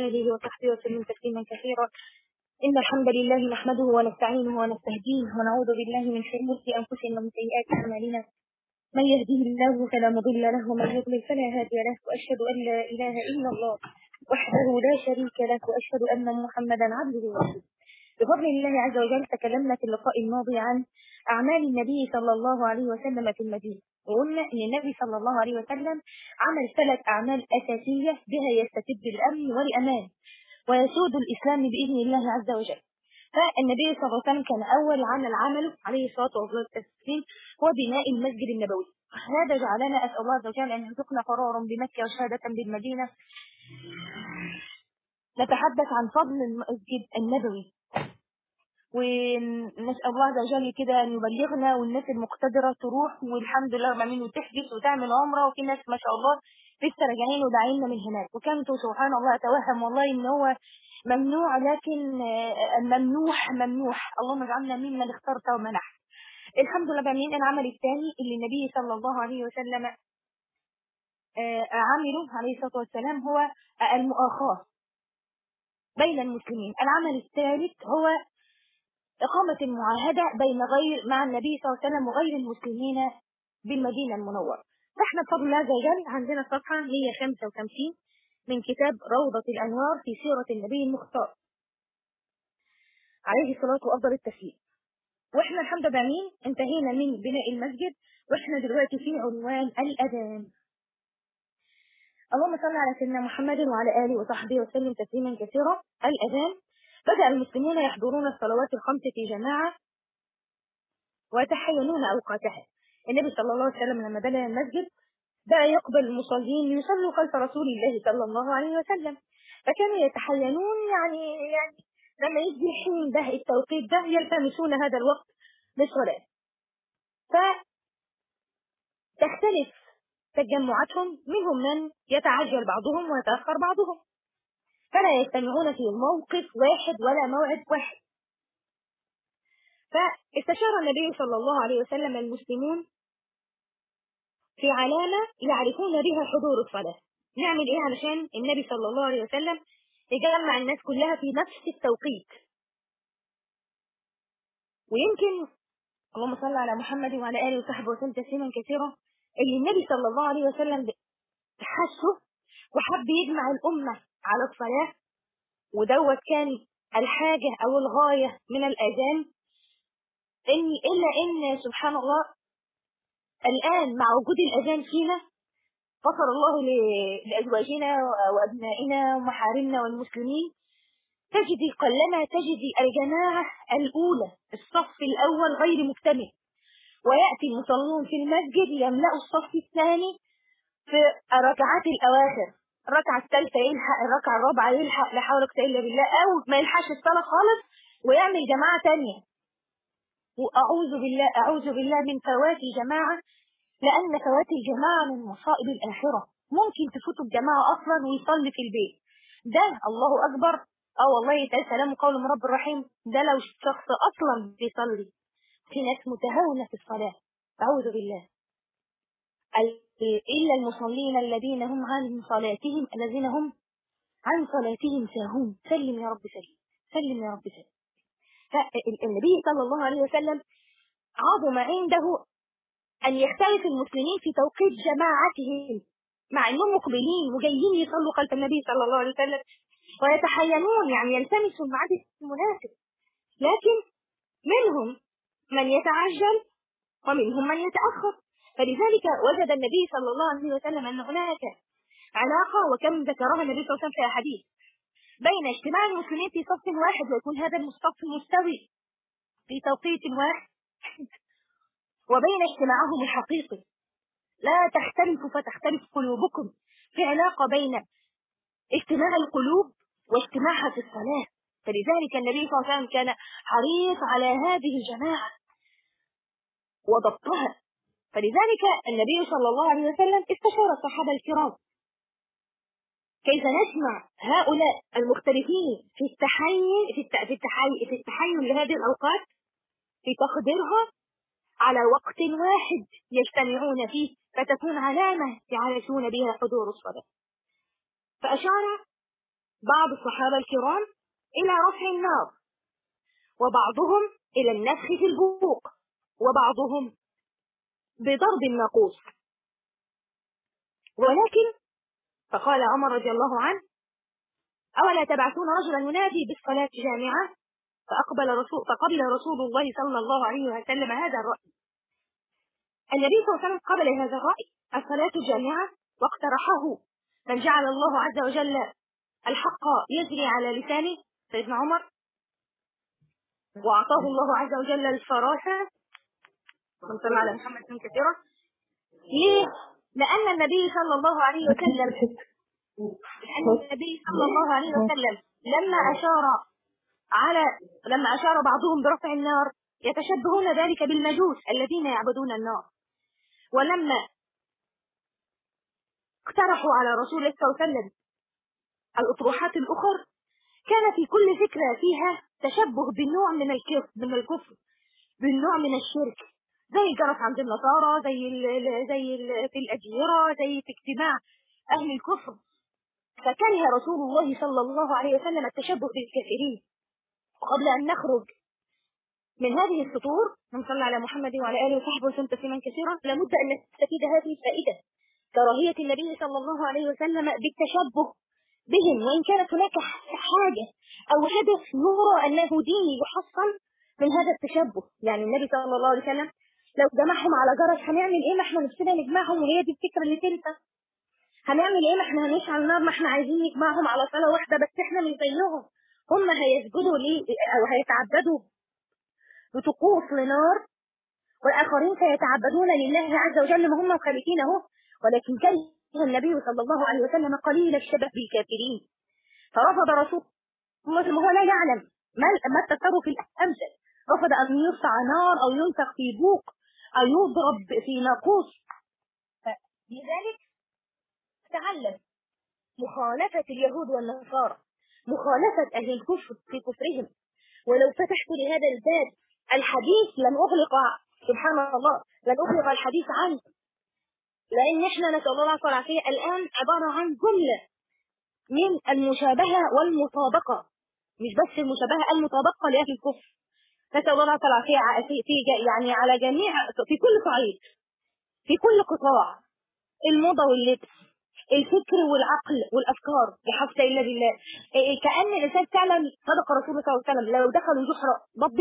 آله وصحبه وسلم تسليما كثيرا إن الحمد لله نحمده ونستعينه ونستهديه ونعوذ بالله من شرور أنفسنا ومن سيئات أعمالنا من يهده الله فلا مضل له ومن يضلل فلا هادي له وأشهد أن لا إله إلا الله وحده لا شريك له وأشهد أن محمدا عبده ورسوله بفضل الله عز وجل تكلمنا في اللقاء الماضي عن أعمال النبي صلى الله عليه وسلم في المدينة وقلنا أن النبي صلى الله عليه وسلم عمل ثلاث أعمال أساسية بها يستتب الأمن والأمان ويسود الإسلام بإذن الله عز وجل فالنبي صلى الله عليه وسلم كان أول عمل عمله عليه الصلاة والسلام هو بناء المسجد النبوي هذا جعلنا أسأل الله عز وجل أن يرزقنا قرارا بمكة وشهادة بالمدينة نتحدث عن فضل المسجد النبوي ونسأل الله عز وجل كده أن يبلغنا والناس المقتدرة تروح والحمد لله رب العالمين وتحجز وتعمل عمرة وفي ناس ما شاء الله لسه راجعين وداعين من هناك وكنت سبحان الله أتوهم والله إن هو ممنوع لكن ممنوح ممنوح اللهم اجعلنا ممن اخترت ومنح الحمد لله بعملين العمل الثاني اللي النبي صلى الله عليه وسلم عمله عليه الصلاة والسلام هو المؤاخاة بين المسلمين العمل الثالث هو إقامة المعاهدة بين غير مع النبي صلى الله عليه وسلم وغير المسلمين بالمدينة المنورة فاحنا بفضل الله عز وجل عندنا صفحة 155 من كتاب روضة الأنوار في سيرة النبي المختار عليه الصلاة وأفضل التسليم واحنا الحمد لله مين انتهينا من بناء المسجد واحنا دلوقتي في عنوان الأذان اللهم صل على سيدنا محمد وعلى آله وصحبه وسلم تسليما كثيرا الأذان بدأ المسلمون يحضرون الصلوات الخمس في جماعة ويتحينون أوقاتها النبي صلى الله عليه وسلم لما بنى المسجد بدأ يقبل المصلين ليصلوا خلف رسول الله صلى الله عليه وسلم فكانوا يتحينون يعني يعني لما يجي الحين ده التوقيت ده يلتمسون هذا الوقت للصلاة فتختلف تجمعاتهم منهم من يتعجل بعضهم ويتأخر بعضهم فلا يجتمعون في موقف واحد ولا موعد واحد فاستشار النبي صلى الله عليه وسلم المسلمون في علامة يعرفون بها حضور الصلاة نعمل ايه علشان النبي صلى الله عليه وسلم يجمع الناس كلها في نفس التوقيت ويمكن اللهم صل على محمد وعلى آله وصحبه وسلم تسليما كثيرا اللي النبي صلى الله عليه وسلم حسه وحب يجمع الأمة على الصلاة ودوت كان الحاجة أو الغاية من الأذان إن إلا إن سبحان الله الآن مع وجود الأذان فينا غفر الله لأزواجنا وأبنائنا ومحارمنا والمسلمين تجدي قلما تجدي الجماعة الأولى الصف الأول غير مكتمل ويأتي المصلون في المسجد يملأوا الصف الثاني في الركعات الأواخر الركعة الثالثة يلحق الركعة الرابعة يلحق لا حول ولا قوة إلا بالله أو ما يلحقش الصلاة خالص ويعمل جماعة تانية وأعوذ بالله أعوذ بالله من فوات جماعة لأن فوات الجماعة من مصائب الآخرة ممكن تفوت الجماعة أصلا ويصلي في البيت ده الله أكبر اه والله تعالى سلام قول من رب الرحيم ده لو الشخص أصلا بيصلي في ناس متهاونة في الصلاة أعوذ بالله إلا المصلين الذين هم عن صلاتهم الذين هم عن صلاتهم ساهون سلم يا رب سلم سلم يا رب سلم فالنبي صلى الله عليه وسلم عظم عنده أن يختلف المسلمين في توقيت جماعتهم مع أنهم مقبلين وجايين يصلوا خلف النبي صلى الله عليه وسلم ويتحينون يعني يلتمسوا الميعاد المناسب لكن منهم من يتعجل ومنهم من يتأخر فلذلك وجد النبي صلى الله عليه وسلم أن هناك علاقة وكم ذكرها النبي صلى الله عليه وسلم في أحاديث بين اجتماع المسلمين في صف واحد ويكون هذا الصف مستوي في توقيت واحد وبين اجتماعهم الحقيقي لا تختلفوا فتختلف قلوبكم في علاقة بين اجتماع القلوب واجتماعها في الصلاة فلذلك النبي صلى الله عليه وسلم كان حريص على هذه الجماعة وضبطها فلذلك النبي صلى الله عليه وسلم استشار الصحابة الكرام كيف نسمع هؤلاء المختلفين في التحين في في التحين في التحين لهذه الأوقات في تقديرها على وقت واحد يجتمعون فيه فتكون علامة يعرفون بها حضور الصلاة فأشار بعض الصحابة الكرام إلى رفع النار وبعضهم إلى النفخ في البوق وبعضهم بضرب الناقوس ولكن فقال عمر رضي الله عنه أولا تبعثون رجلا ينادي بالصلاة جامعة فأقبل رسول فقبل رسول الله صلى الله عليه وسلم هذا الرأي النبي صلى الله عليه وسلم قبل هذا الرأي الصلاة جامعة واقترحه من جعل الله عز وجل الحق يجري على لسانه سيدنا عمر وأعطاه الله عز وجل الفراسة من صلى على محمد كثيرا ليه؟ لأن النبي صلى الله عليه وسلم لأن النبي صلى الله عليه وسلم لما أشار على لما أشار بعضهم برفع النار يتشبهون ذلك بالمجوس الذين يعبدون النار ولما اقترحوا على رسول الله صلى الله عليه وسلم الأطروحات الأخر كان في كل فكرة فيها تشبه بالنوع من الكفر من الكفر بالنوع من الشرك زي الجرس عند النصارى زي ال زي ال في الأجيرة زي في اجتماع أهل الكفر فكره رسول الله صلى الله عليه وسلم التشبه بالكافرين وقبل أن نخرج من هذه السطور نصلي على محمد وعلى آله وصحبه وسلم تسليما كثيرا لابد أن نستفيد هذه الفائدة كراهية النبي صلى الله عليه وسلم بالتشبه بهم وإن كانت هناك حاجة أو هدف يرى أنه ديني يحصل من هذا التشبه يعني النبي صلى الله عليه وسلم لو جمعهم على جرس هنعمل ايه ما احنا نفسنا نجمعهم وهي دي الفكرة اللي تنسى هنعمل ايه ما احنا هنشعل نار ما احنا عايزين نجمعهم على صلاة واحدة بس احنا مش زيهم هم هيسجدوا ليه او هيتعبدوا بطقوس لنار والآخرين سيتعبدون لله عز وجل ما هم مخالفين اهو ولكن كره النبي صلى الله عليه وسلم قليل الشبه بالكافرين فرفض رسول الله وهو لا يعلم ما ما التصرف الأمثل رفض أن يرفع نار أو ينفخ في بوق أو يضرب في ناقوس لذلك تعلم مخالفة اليهود والنصارى مخالفة أهل الكفر في كفرهم ولو فتحت لهذا الباب الحديث لن أغلق سبحان الله لن أغلق الحديث عنه لأن إحنا نسأل الله العافية الآن عبارة عن جملة من المشابهة والمطابقة مش بس المشابهة المطابقة لأهل الكفر نسأل الله العافية في يعني على جميع في كل صعيد في كل قطاع الموضة واللبس الفكر والعقل والافكار بحفظ الا بالله كان الانسان فعلا صدق رسول الله صلى الله عليه وسلم لو دخلوا جحر ضب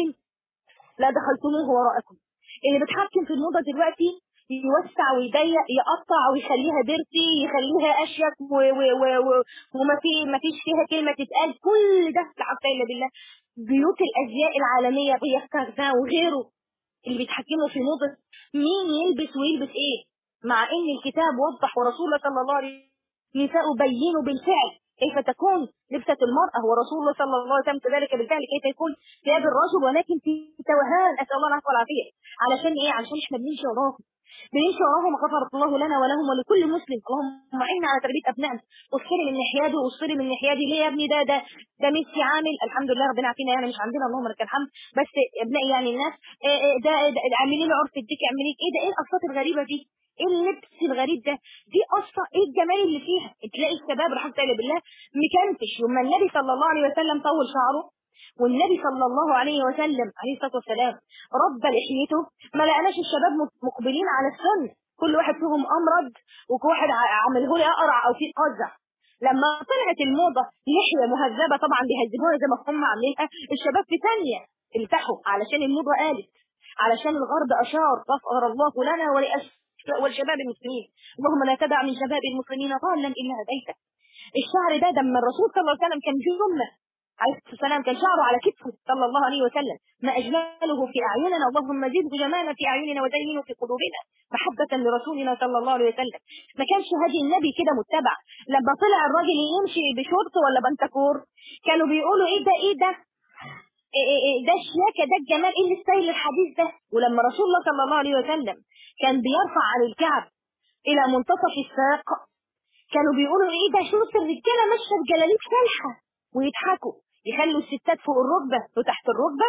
لا دخلتموه وراءكم اللي بيتحكم في الموضه دلوقتي يوسع ويضيق يقطع ويخليها ديرتي يخليها اشيك و و و و وما في ما فيش فيها كلمه تتقال كل ده بحفظ الا بالله بيوت الازياء العالميه بيستغنى وغيره اللي بيتحكموا في موضه مين يلبس ويلبس ايه مع ان الكتاب وضح ورسول الله صلى الله عليه نساء بينوا بالفعل كيف تكون لبسة المرأة ورسول الله صلى الله عليه وسلم كذلك بالفعل كيف يكون ثياب الرجل ولكن في توهان أسأل الله العفو والعافية علشان إيه؟ علشان إحنا بنمشي وراهم بنمشي وراهم غفر الله لنا ولهم ولكل مسلم اللهم عنا على تربية أبنائنا وصلي من ناحيادي وصلي من ناحيادي ليه يا ابني ده ده ده ميسي عامل الحمد لله ربنا عافينا يعني مش عندنا اللهم لك الحمد بس ابنائي يعني الناس ده, ده, ده عاملين عرف الديك عاملين ايه ده ايه الاصوات الغريبه دي ايه اللبس الغريب ده دي اصلا ايه الجمال اللي فيها تلاقي الشباب رحمه الله بالله مكنتش لما النبي صلى الله عليه وسلم طول شعره والنبي صلى الله عليه وسلم عليه الصلاه والسلام رب لحيته ما لقناش الشباب مقبلين على السنه كل واحد فيهم امرض وكل واحد عمله لي اقرع او في قزع لما طلعت الموضه لحيه مهذبه طبعا بيهذبوها زي ما هم عاملينها الشباب في ثانيه التحوا علشان الموضه قالت علشان الغرب اشار غفر الله لنا ولأس والشباب المسلمين اللهم لا تدع من شباب المسلمين ضالا الا هديته الشعر ده لما الرسول صلى الله عليه وسلم كان جمله عليه الصلاه والسلام كان شعره على كتفه صلى الله عليه وسلم ما اجمله في اعيننا اللهم زده جمالا في اعيننا وزينه في قلوبنا محبه لرسولنا صلى الله عليه وسلم ما كانش هدي النبي كده متبع لما طلع الراجل يمشي بشورت ولا بنتكور كانوا بيقولوا ايه ده ايه ده إيه إيه ده الشياكه ده الجمال ايه الستايل الحديث ده ولما رسول الله صلى الله عليه وسلم كان بيرفع عن الكعب الى منتصف الساق كانوا بيقولوا ايه ده شوف الرجاله ماشيه بجلاليب فالحه ويضحكوا يخلوا الستات فوق الركبه وتحت الركبه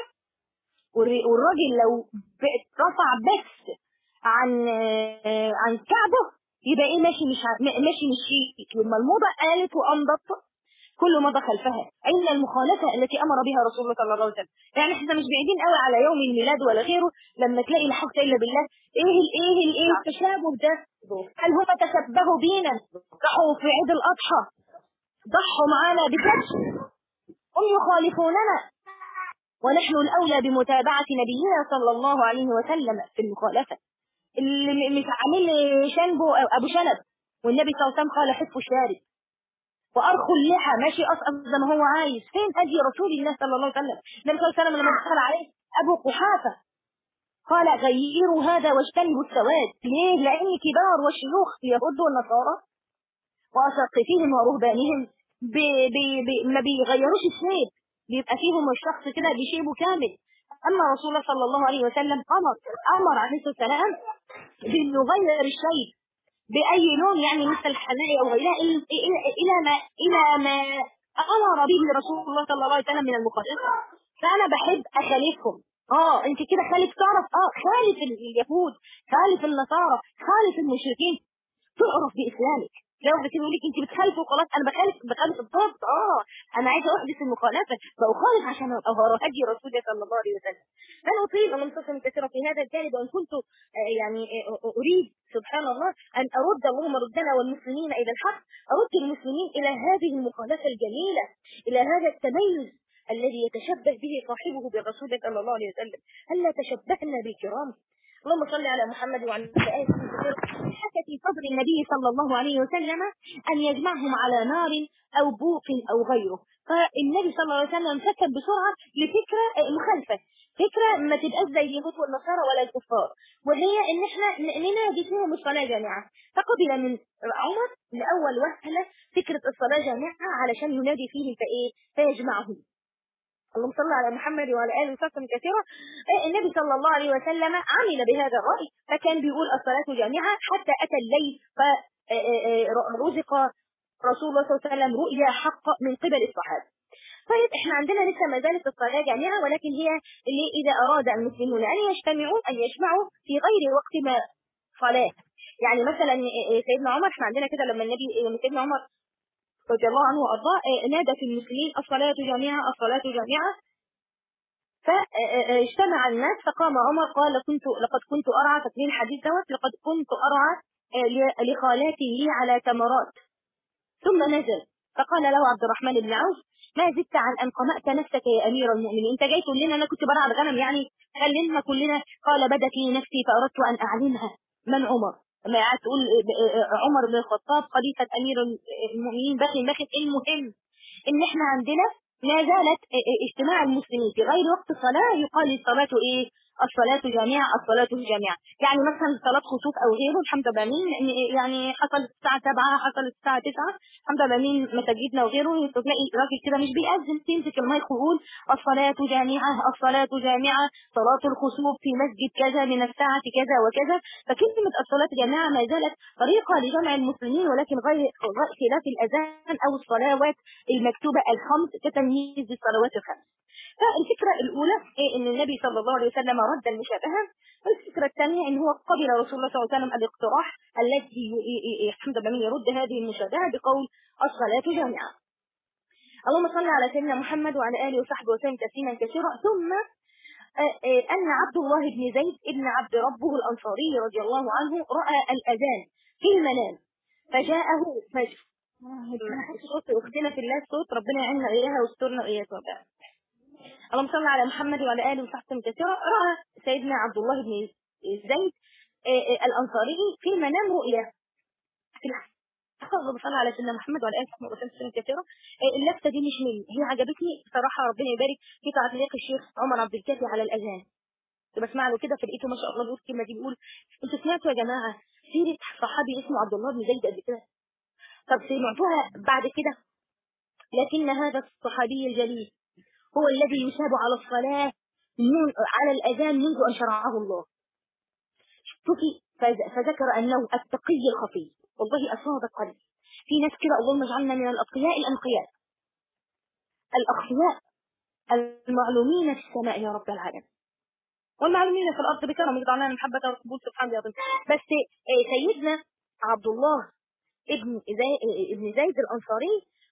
والراجل لو رفع بس عن عن كعبه يبقى ايه ماشي مش ماشي مش شيك لما الموضه قالت وامضت كل مضى خلفها أين المخالفة التي أمر بها رسول الله صلى الله عليه وسلم يعني احنا مش بعيدين قوي على يوم الميلاد ولا غيره لما تلاقي لا حول إلا بالله ايه ال ايه ال ايه التشابه ده هل هم تشبهوا بينا راحوا في عيد الأضحى ضحوا معانا بكبش هم يخالفوننا ونحن الأولى بمتابعة نبينا صلى الله عليه وسلم في المخالفة اللي مش عامل شنبه أبو شنب والنبي صلى الله عليه وسلم قال حفوا الشارب وأرخوا اللحى ماشي أسقط زي ما هو عايز فين هدي رسول الله صلى الله عليه وسلم النبي صلى الله عليه وسلم لما دخل عليه أبو قحافة قال غيروا هذا واجتنبوا السواد ليه؟ لأن كبار والشيوخ اليهود والنصارى وأساقفيهم ورهبانهم بي بي بي ما بيغيروش الشيب بيبقى فيهم الشخص كده بشيبه كامل أما رسول الله صلى الله عليه وسلم أمر أمر عليه الصلاة والسلام بأنه يغير الشيب بأي لون يعني مثل الحماية أو غيرها إلى ما إلى ما أمر به رسول الله صلى الله عليه وسلم من المخالفة فأنا بحب أخالفهم اه انت كده خالف تعرف اه خالف اليهود خالف النصارى خالف المشركين تعرف بإسلامك لو بتقول لك انت بتخالفي وخلاص انا بخالف بخالف الضبط اه انا عايزه احدث المخالفه بخالف عشان اظهر هدي رسول الله صلى الله عليه وسلم فانا اطيل من قسم كثيره في هذا الجانب وان كنت يعني اريد سبحان الله ان ارد اللهم ردنا والمسلمين الى الحق ارد المسلمين الى هذه المخالفه الجميله الى هذا التميز الذي يتشبه به صاحبه بالرسول صلى الله عليه وسلم هل تشبهنا بالكرام اللهم صل على محمد وعلى آله حكى في صدر النبي صلى الله عليه وسلم أن يجمعهم على نار أو بوق أو غيره فالنبي صلى الله عليه وسلم سكت بسرعة لفكرة مخالفة فكرة ما تبقاش زي اليهود والنصارى ولا الكفار وهي ان احنا ننادي فيهم الصلاة جامعة فقبل من عمر لأول وهلة فكرة الصلاة جامعة علشان ينادي فيهم فايه فيجمعهم اللهم صل على محمد وعلى اله وصحبه كثيرا النبي صلى الله عليه وسلم عمل بهذا الرأي فكان بيقول الصلاة جامعة حتى أتى الليل فرزق رسول الله صلى الله عليه وسلم رؤيا حق من قبل الصحابة طيب احنا عندنا لسه ما زالت الصلاة جامعة ولكن هي اللي إذا أراد المسلمون أن يجتمعوا أن يجمعوا في غير وقت ما صلاة يعني مثلا سيدنا عمر احنا عندنا كده لما النبي سيدنا عمر رضي الله عنه وارضاه نادى في المسلمين الصلاة جامعة الصلاة جامعة فاجتمع الناس فقام عمر قال كنت لقد كنت أرعى تكريم الحديث دوت لقد كنت أرعى لخالاتي لي على تمرات ثم نزل فقال له عبد الرحمن بن عوف ما زدت عن أن قمأت نفسك يا أمير المؤمنين أنت جاي تقول لنا أنا كنت برعى الغنم يعني خلينا كلنا قال بدت لي نفسي فأردت أن أعلمها من عمر لما قاعد تقول عمر بن الخطاب خليفة أمير المؤمنين بخي بخي المهم إن إحنا عندنا ما زالت اجتماع المسلمين في غير وقت الصلاة يقال الصلاة إيه الصلاة جامعة الصلاة جامعة يعني مثلا صلاة خسوف أو غيره الحمد لله مين يعني حصلت الساعة 7 حصلت الساعة 9 الحمد لله مين مساجدنا وغيره تلاقي راجل كده مش بيأذن تمسك المايك ويقول الصلاة جامعة الصلاة جامعة صلاة الخسوف في مسجد كذا من الساعة كذا وكذا فكلمة الصلاة جامعة ما زالت طريقة لجمع المسلمين ولكن غير خلاف الأذان أو الصلوات المكتوبة الخمس كتمييز الصلوات الخمس فالفكرة الأولى إيه إن النبي صلى الله عليه وسلم رد المشابهة والفكرة الثانية إن هو قبل رسول الله صلى الله عليه وسلم الاقتراح الذي الحمد لله يرد هذه المشابهة بقول الصلاة جامعة اللهم صل على سيدنا محمد وعلى آله وصحبه وسلم تسليما كثيرا ثم أن عبد الله بن زيد ابن عبد ربه الأنصاري رضي الله عنه رأى الأذان في المنام فجاءه فجر صوت اختنا في الله صوت ربنا يعيننا اياها ويسترنا اياها اللهم صل على محمد وعلى اله وصحبه كثيرا راى سيدنا عبد الله بن زيد الانصاري في المنام رؤيا في اللهم صل على سيدنا محمد وعلى اله وصحبه وسلم كثيرا اللفته دي مش مني هي عجبتني بصراحه ربنا يبارك في تعليق الشيخ عمر عبد الكافي على الاذان كنت بسمع له كده فلقيته ما شاء الله بيقول الكلمه دي بيقول انتوا سمعتوا يا جماعه سيره صحابي اسمه عبد الله بن زيد قبل كده طب سمعتوها بعد كده لكن هذا الصحابي الجليل هو الذي يشاب على الصلاة من على الأذان منذ أن شرعه الله شوفي فذكر أنه التقي الخفي والله أصاب قلبي في ناس كده اللهم اجعلنا من الأتقياء الأنقياء الأخفياء المعلومين في السماء يا رب العالمين والمعلومين في الأرض بكرم يضع لنا محبة وقبول سبحانه يا رب بس سيدنا عبد الله ابن زي ابن زيد الأنصاري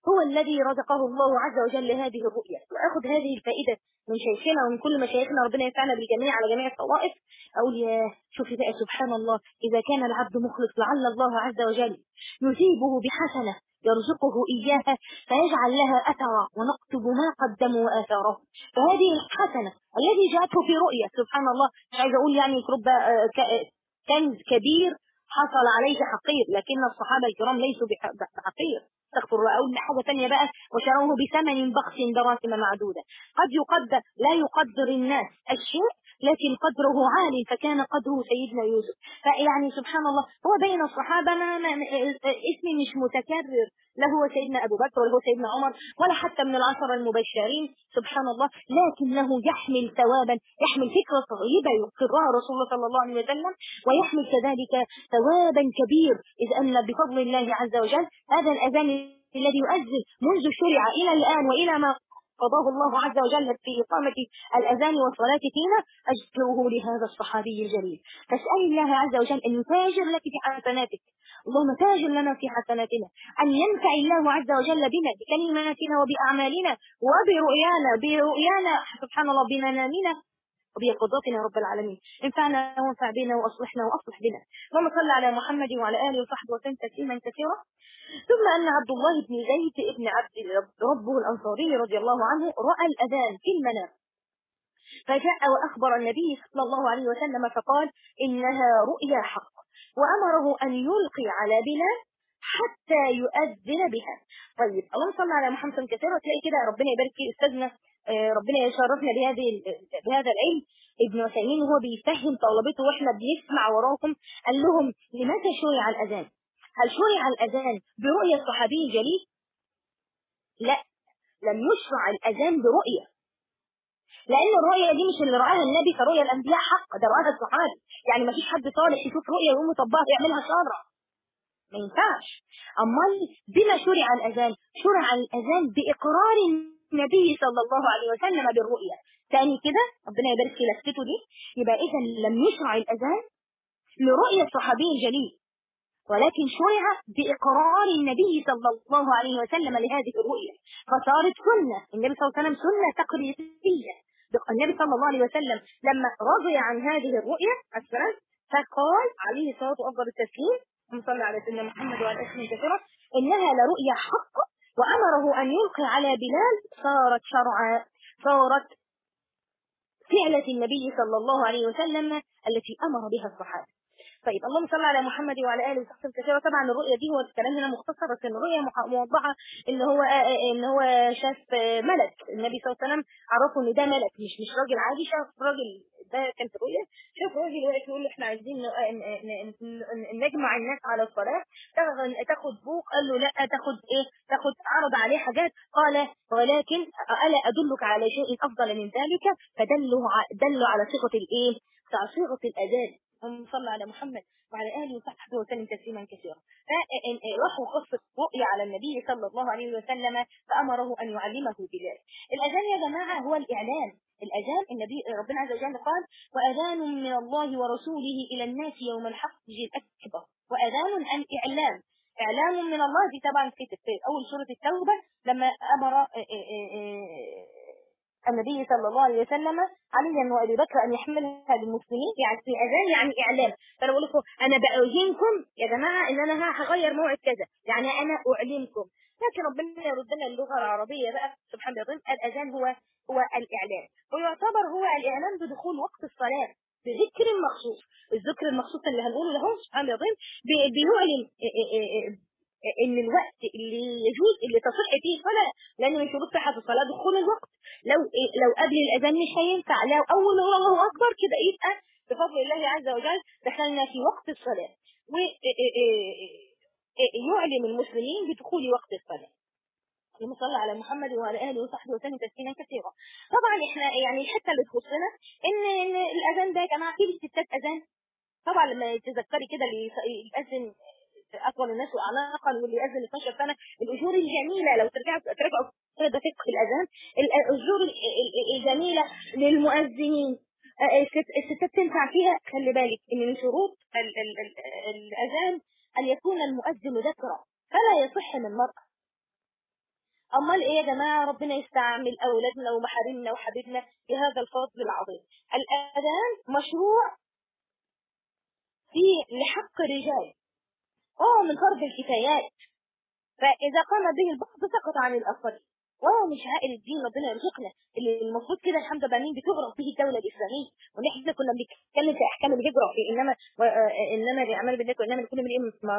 هو الذي رزقه الله عز وجل هذه الرؤية وأخذ هذه الفائدة من شيخنا ومن كل مشايخنا ربنا ينفعنا بالجميع على جميع الطوائف أقول يا شوفي بقى سبحان الله إذا كان العبد مخلص لعل الله عز وجل يثيبه بحسنة يرزقه إياها فيجعل لها أثرا ونكتب ما قدموا وآثاره فهذه الحسنة الذي جاءته في رؤية سبحان الله مش عايز أقول يعني رب كنز كبير حصل عليه حقير لكن الصحابة الكرام ليسوا بحقير استغفر الله أقول حاجة ثانية بقى وشروه بثمن بخس دراهم معدودة قد يقدر لا يقدر الناس الشيء لكن قدره عالي فكان قدره سيدنا يوسف فيعني سبحان الله هو بين الصحابة ما, ما اسمي مش متكرر لا هو سيدنا أبو بكر ولا هو سيدنا عمر ولا حتى من العشر المبشرين سبحان الله لكنه يحمل ثوابا يحمل فكرة طيبة يقرها رسول الله صلى الله عليه وسلم ويحمل كذلك ثوابا كبير إذ أن بفضل الله عز وجل هذا الأذان الذي يؤذن منذ شرع إلى الآن وإلى ما قضاه الله عز وجل في إقامة الأذان والصلاة فينا أجره لهذا الصحابي الجليل فاسأل الله عز وجل أن يتاجر لك في حسناتك اللهم تاجر لنا في حسناتنا أن ينفع الله عز وجل بنا بكلماتنا وبأعمالنا وبرؤيانا برؤيانا سبحان الله بمنامنا وبيقظاتنا يا رب العالمين انفعنا وانفع بنا واصلحنا واصلح بنا اللهم صل على محمد وعلى اله وصحبه وسلم تسليما كثيرا ثم ان عبد الله بن زيد بن عبد ربه الانصاري رضي الله عنه راى الاذان في المنام فجاء واخبر النبي صلى الله عليه وسلم فقال انها رؤيا حق وامره ان يلقي على بلال حتى يؤذن بها طيب اللهم صل على محمد كثيرا تلاقي كده ربنا يبارك فيه استاذنا ربنا يشرفنا بهذه بهذا العلم ابن عثيمين وهو بيفهم طلبته واحنا بنسمع وراكم قال لهم لماذا شرع الاذان؟ هل شرع الاذان برؤيه الصحابي الجليل؟ لا لم يشرع الاذان برؤيه لان الرؤيه دي مش اللي رآها النبي كرؤيا الانبياء حق ده رآها الصحابي يعني ما فيش حد صالح يشوف رؤيه ويقوم يطبقها يعملها شرع ما ينفعش امال بما شرع الاذان؟ شرع الاذان باقرار النبي صلى الله عليه وسلم بالرؤيا ثاني كده ربنا يبارك في لفتته دي يبقى اذا لم يشرع الاذان لرؤية الصحابي الجليل ولكن شرع بإقرار النبي صلى الله عليه وسلم لهذه الرؤية فصارت سنة النبي صلى الله عليه وسلم سنة تقريرية النبي صلى الله عليه وسلم لما رضي عن هذه الرؤية السلام فقال عليه الصلاة وأفضل التسليم صلى على سيدنا محمد وعلى آله كثيرا إنها لرؤيا حق وأمره أن يلقي على بلال صارت شرعا صارت فعلة النبي صلى الله عليه وسلم التي أمر بها الصحابة طيب اللهم صل على محمد وعلى اله وصحبه كثيرا طبعا الرؤيه دي هو الكلام هنا مختصر بس الرؤيه موضحه ان هو ان هو شاف ملك النبي صلى الله عليه وسلم عرفه ان ده ملك مش مش راجل عادي شاف راجل ده كان في الرؤيه شاف راجل واقف يقول له احنا عايزين نجمع الناس على الصلاه تاخد بوق قال له لا تاخد ايه تاخد عرض عليه حاجات قال ولكن الا ادلك على شيء افضل من ذلك فدلوا دلوا على صيغه الايه صيغه الاذان اللهم صل على محمد وعلى اله وصحبه وسلم تسليما كثيرا فراحوا قصه رؤيا على النبي صلى الله عليه وسلم فامره ان يعلمه بلال الاذان يا جماعه هو الاعلان الاذان النبي ربنا عز وجل قال واذان من الله ورسوله الى الناس يوم الحق الاكبر واذان الاعلام اعلام من الله دي طبعا في اول سوره التوبه لما امر النبي صلى الله عليه وسلم عليا وابي بكر ان يحملها للمسلمين يعني في اذان يعني اعلام فانا بقول لكم انا باذنكم يا جماعه ان انا هغير موعد كذا يعني انا اعلمكم لكن ربنا يرد لنا اللغه العربيه بقى سبحان الله الاذان هو هو الاعلام ويعتبر هو الاعلام بدخول وقت الصلاه بذكر مخصوص الذكر المخصوص اللي هنقوله له سبحان الله بيعلن ان الوقت اللي يجوز اللي تصح فيه الصلاه لان من شروط صحه الصلاه دخول الوقت لو لو قبل الاذان مش هينفع لو اول ما الله اكبر كده يبقى بفضل الله عز وجل دخلنا في وقت الصلاه ويعلم المسلمين بدخول وقت الصلاه اللهم صل على محمد وعلى اله وصحبه وسلم تسليما كثيرا طبعا احنا يعني الحته اللي تخصنا ان ان الاذان ده يا جماعه في للستات اذان طبعا لما تذكري كده اللي يأذن اطول الناس اعناقا واللي يأذن 12 سنه الاجور الجميله لو ترجعوا ترجعوا ده فقه الاذان الاجور الجميله للمؤذنين الستات تنفع فيها خلي بالك ان من شروط الاذان ان يكون المؤذن ذكرا فلا يصح من المرأة امال ايه يا جماعه ربنا يستعمل اولادنا ومحارمنا وحبيبنا في هذا الفضل العظيم الاذان مشروع في لحق الرجال اه من فرض الكفايات فاذا قام به البعض سقط عن الاخرين وهو من شعائر الدين ربنا يرزقنا اللي المفروض كده الحمد لله مين بتغرق به الدوله الاسلاميه وان احنا كنا بنتكلم في احكام الهجره في انما انما باعمال بالله وانما لكل امرئ ما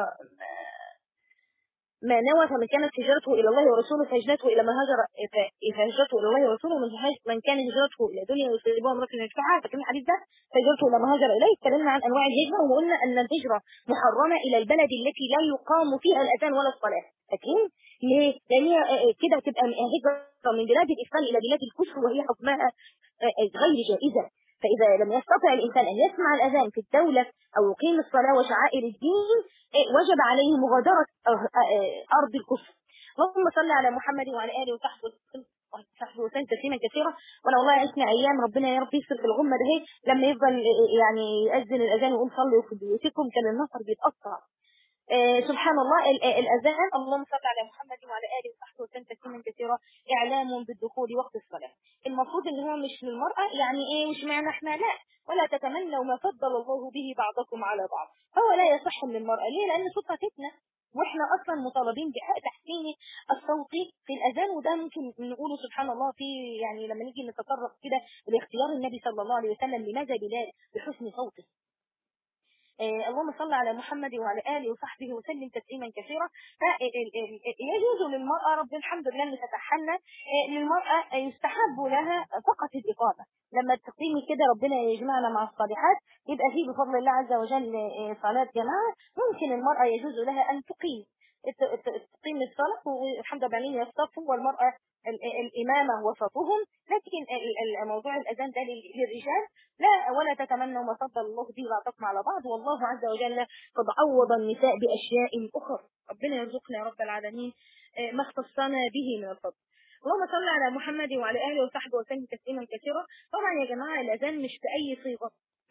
ما نوى فمن كانت هجرته الى الله ورسوله فهجرته الى ما هاجر فهجرته الى الله ورسوله من من كان هجرته الى دنيا يصيبها امراه ينفعها فكان الحديث ده فهجرته الى ما هاجر اليه اتكلمنا عن انواع الهجره وقلنا ان الهجره محرمه الى البلد التي لا يقام فيها الاذان ولا الصلاه فاكرين ليه؟ لان هي كده تبقى هجره من بلاد الاسلام الى بلاد الكفر وهي حكمها غير جائزه فإذا لم يستطع الإنسان أن يسمع الأذان في الدولة أو يقيم الصلاة وشعائر الدين وجب عليه مغادرة أرض الكفر اللهم صل على محمد وعلى آله وصحبه صحبه وسلم تسليما كثيرا وانا والله عشنا ايام ربنا يا رب يستر في الغمه ده لما يفضل يعني يأذن الاذان ويقول صلوا في بيوتكم كان النصر بيتقطع آه سبحان الله الأذان اللهم صل على محمد وعلى آله وصحبه وسلم تسليما كثيرا إعلام بالدخول وقت الصلاة المفروض إن هو مش للمرأة يعني إيه مش معنى إحنا لا ولا تتمنوا ما فضل الله به بعضكم على بعض هو لا يصح للمرأة ليه لأن صوتها فتنة واحنا اصلا مطالبين بحق تحسين الصوت في الاذان وده ممكن نقوله سبحان الله في يعني لما نيجي نتطرق كده لاختيار النبي صلى الله عليه وسلم لماذا بلال بحسن صوته آه اللهم صل على محمد وعلى آله وصحبه وسلم تسليما كثيرا يجوز للمرأة رب الحمد لله اللي فتحنا آه للمرأة يستحب لها فقط الإقامة لما تقيمي كده ربنا يجمعنا مع الصالحات يبقى فيه بفضل الله عز وجل صلاة جماعة ممكن المرأة يجوز لها أن تقيم تقيم الصلاة والحمد لله يصطفوا والمرأة الإمامة وسطهم لكن موضوع الأذان ده للرجال لا ولا تتمنوا ما فضل الله به بعضكم على بعض والله عز وجل قد عوض النساء بأشياء أخرى ربنا يرزقنا يا رب العالمين ما اختصنا به من الفضل اللهم صل على محمد وعلى اله وصحبه وسلم تسليما كثيرا طبعا يا جماعه الاذان مش باي صيغه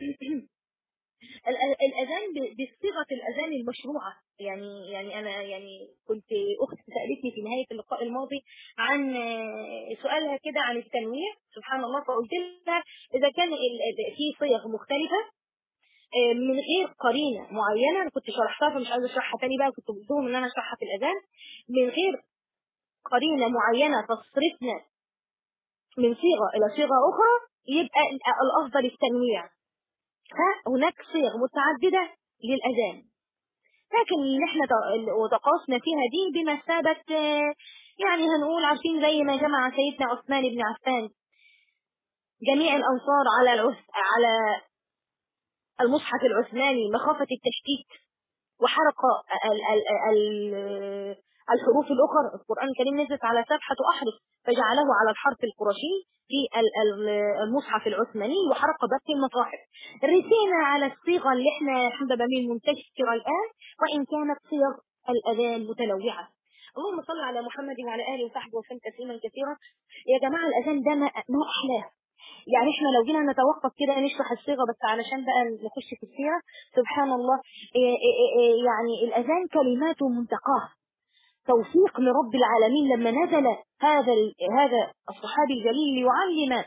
الاذان بصيغه الاذان المشروعه يعني يعني انا يعني كنت اخت سالتني في نهايه اللقاء الماضي عن سؤالها كده عن التنويع سبحان الله فقلت لها اذا كان في صيغ مختلفه من غير قرينه معينه انا كنت شرحتها فمش عايزه اشرحها تاني بقى كنت بدهم ان انا اشرحها في الاذان من غير قرينه معينه تصرفنا من صيغه الى صيغه اخرى يبقى الافضل التنويع فهناك صيغ متعددة للأذان لكن اللي احنا وتقاصنا فيها دي بمثابة يعني هنقول عارفين زي ما جمع سيدنا عثمان بن عفان جميع الأنصار على العث... على المصحف العثماني مخافة التشكيك وحرق ال... ال... ال... الحروف الأخرى القرآن الكريم نزلت على سبحة أحرف فجعله على الحرف القرشي في المصحف العثماني وحرق باقي المصاحف رسينا على الصيغة اللي احنا الحمد لله منتشرة الآن وإن كانت صيغ الأذان متنوعة اللهم صل على محمد وعلى آله وصحبه وسلم تسليما كثيرا يا جماعة الأذان ده ما, ما أحلاه يعني احنا لو جينا نتوقف كده نشرح الصيغة بس علشان بقى نخش في السيرة سبحان الله إيه إيه إيه يعني الأذان كلماته منتقاه توفيق لرب العالمين لما نزل هذا هذا الصحابي الجليل ليعلم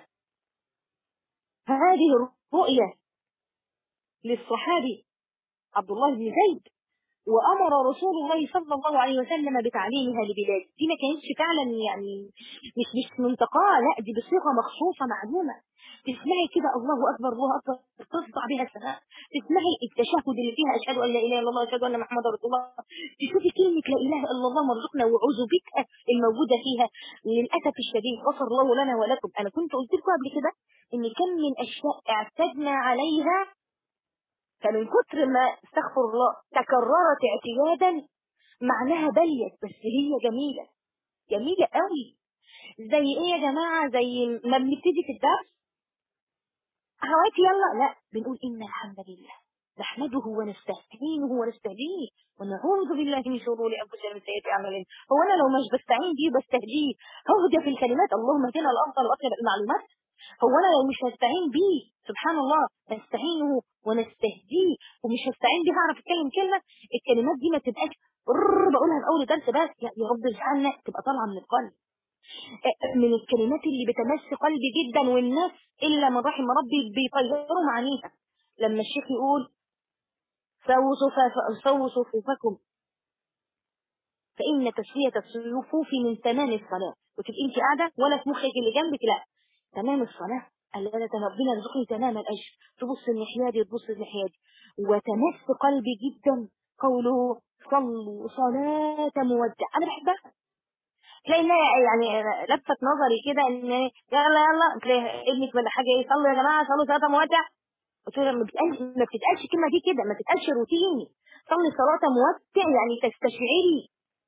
هذه الرؤية للصحابي عبد الله بن زيد وأمر رسول الله صلى الله عليه وسلم بتعليمها لبلاد دي ما كانتش فعلا يعني مش مش منتقاه لا دي بصيغة مخصوصة معلومة تسمعي كده الله أكبر الله أكبر تصدع بها السماء تسمعي التشهد اللي فيها أشهد أن لا إله إلا الله أشهد أن محمد رسول الله تشوفي كلمة لا إله إلا الله مرزقنا وعوذ بك الموجودة فيها للأسف الشديد غفر الله لنا ولكم أنا كنت قلت لكم قبل كده إن كم من أشياء اعتدنا عليها فمن كتر ما استغفر الله تكررت اعتيادا معناها بليت بس هي جميلة جميلة قوي زي ايه يا جماعة زي ما بنبتدي في الدرس هواك يلا لا بنقول إن الحمد لله نحمده ونستعينه ونستهديه ونعوذ بالله من شرور انفسنا ومن سيئات اعمالنا هو انا لو مش بستعين بيه بستهديه ههدى في الكلمات اللهم اهدنا الافضل واطيب المعلومات هو انا لو مش هستعين بيه سبحان الله نستعينه ونستهديه ومش هستعين بيه هعرف اتكلم كلمه الكلمات دي ما تبقاش بقولها في اول درس بس يا رب اجعلنا تبقى طالعه من القلب من الكلمات اللي بتمس قلبي جدا والناس إلا من رحم ربي بيطيروا معانيها لما الشيخ يقول سووا صفوف- سووا صفوفكم فإن تسوية الصفوف من تمام الصلاة وتبقي انت قاعدة ولا في مخك اللي جنبك لا تمام الصلاة ألا ربنا يرزقني تمام الأجر تبص الناحية دي تبص الناحية دي وتمس قلبي جدا قوله صلوا صلاة مودع أنا بحبها تلاقي إنها يعني لفت نظري كده ان يلا يلا تلاقي ابنك ولا حاجه ايه صلوا يا جماعه صلوا صلاه مودع قلت له ما بتقالش ما بتتقالش الكلمه دي كده ما بتتقالش روتيني صلي صلاه مودع يعني تستشعري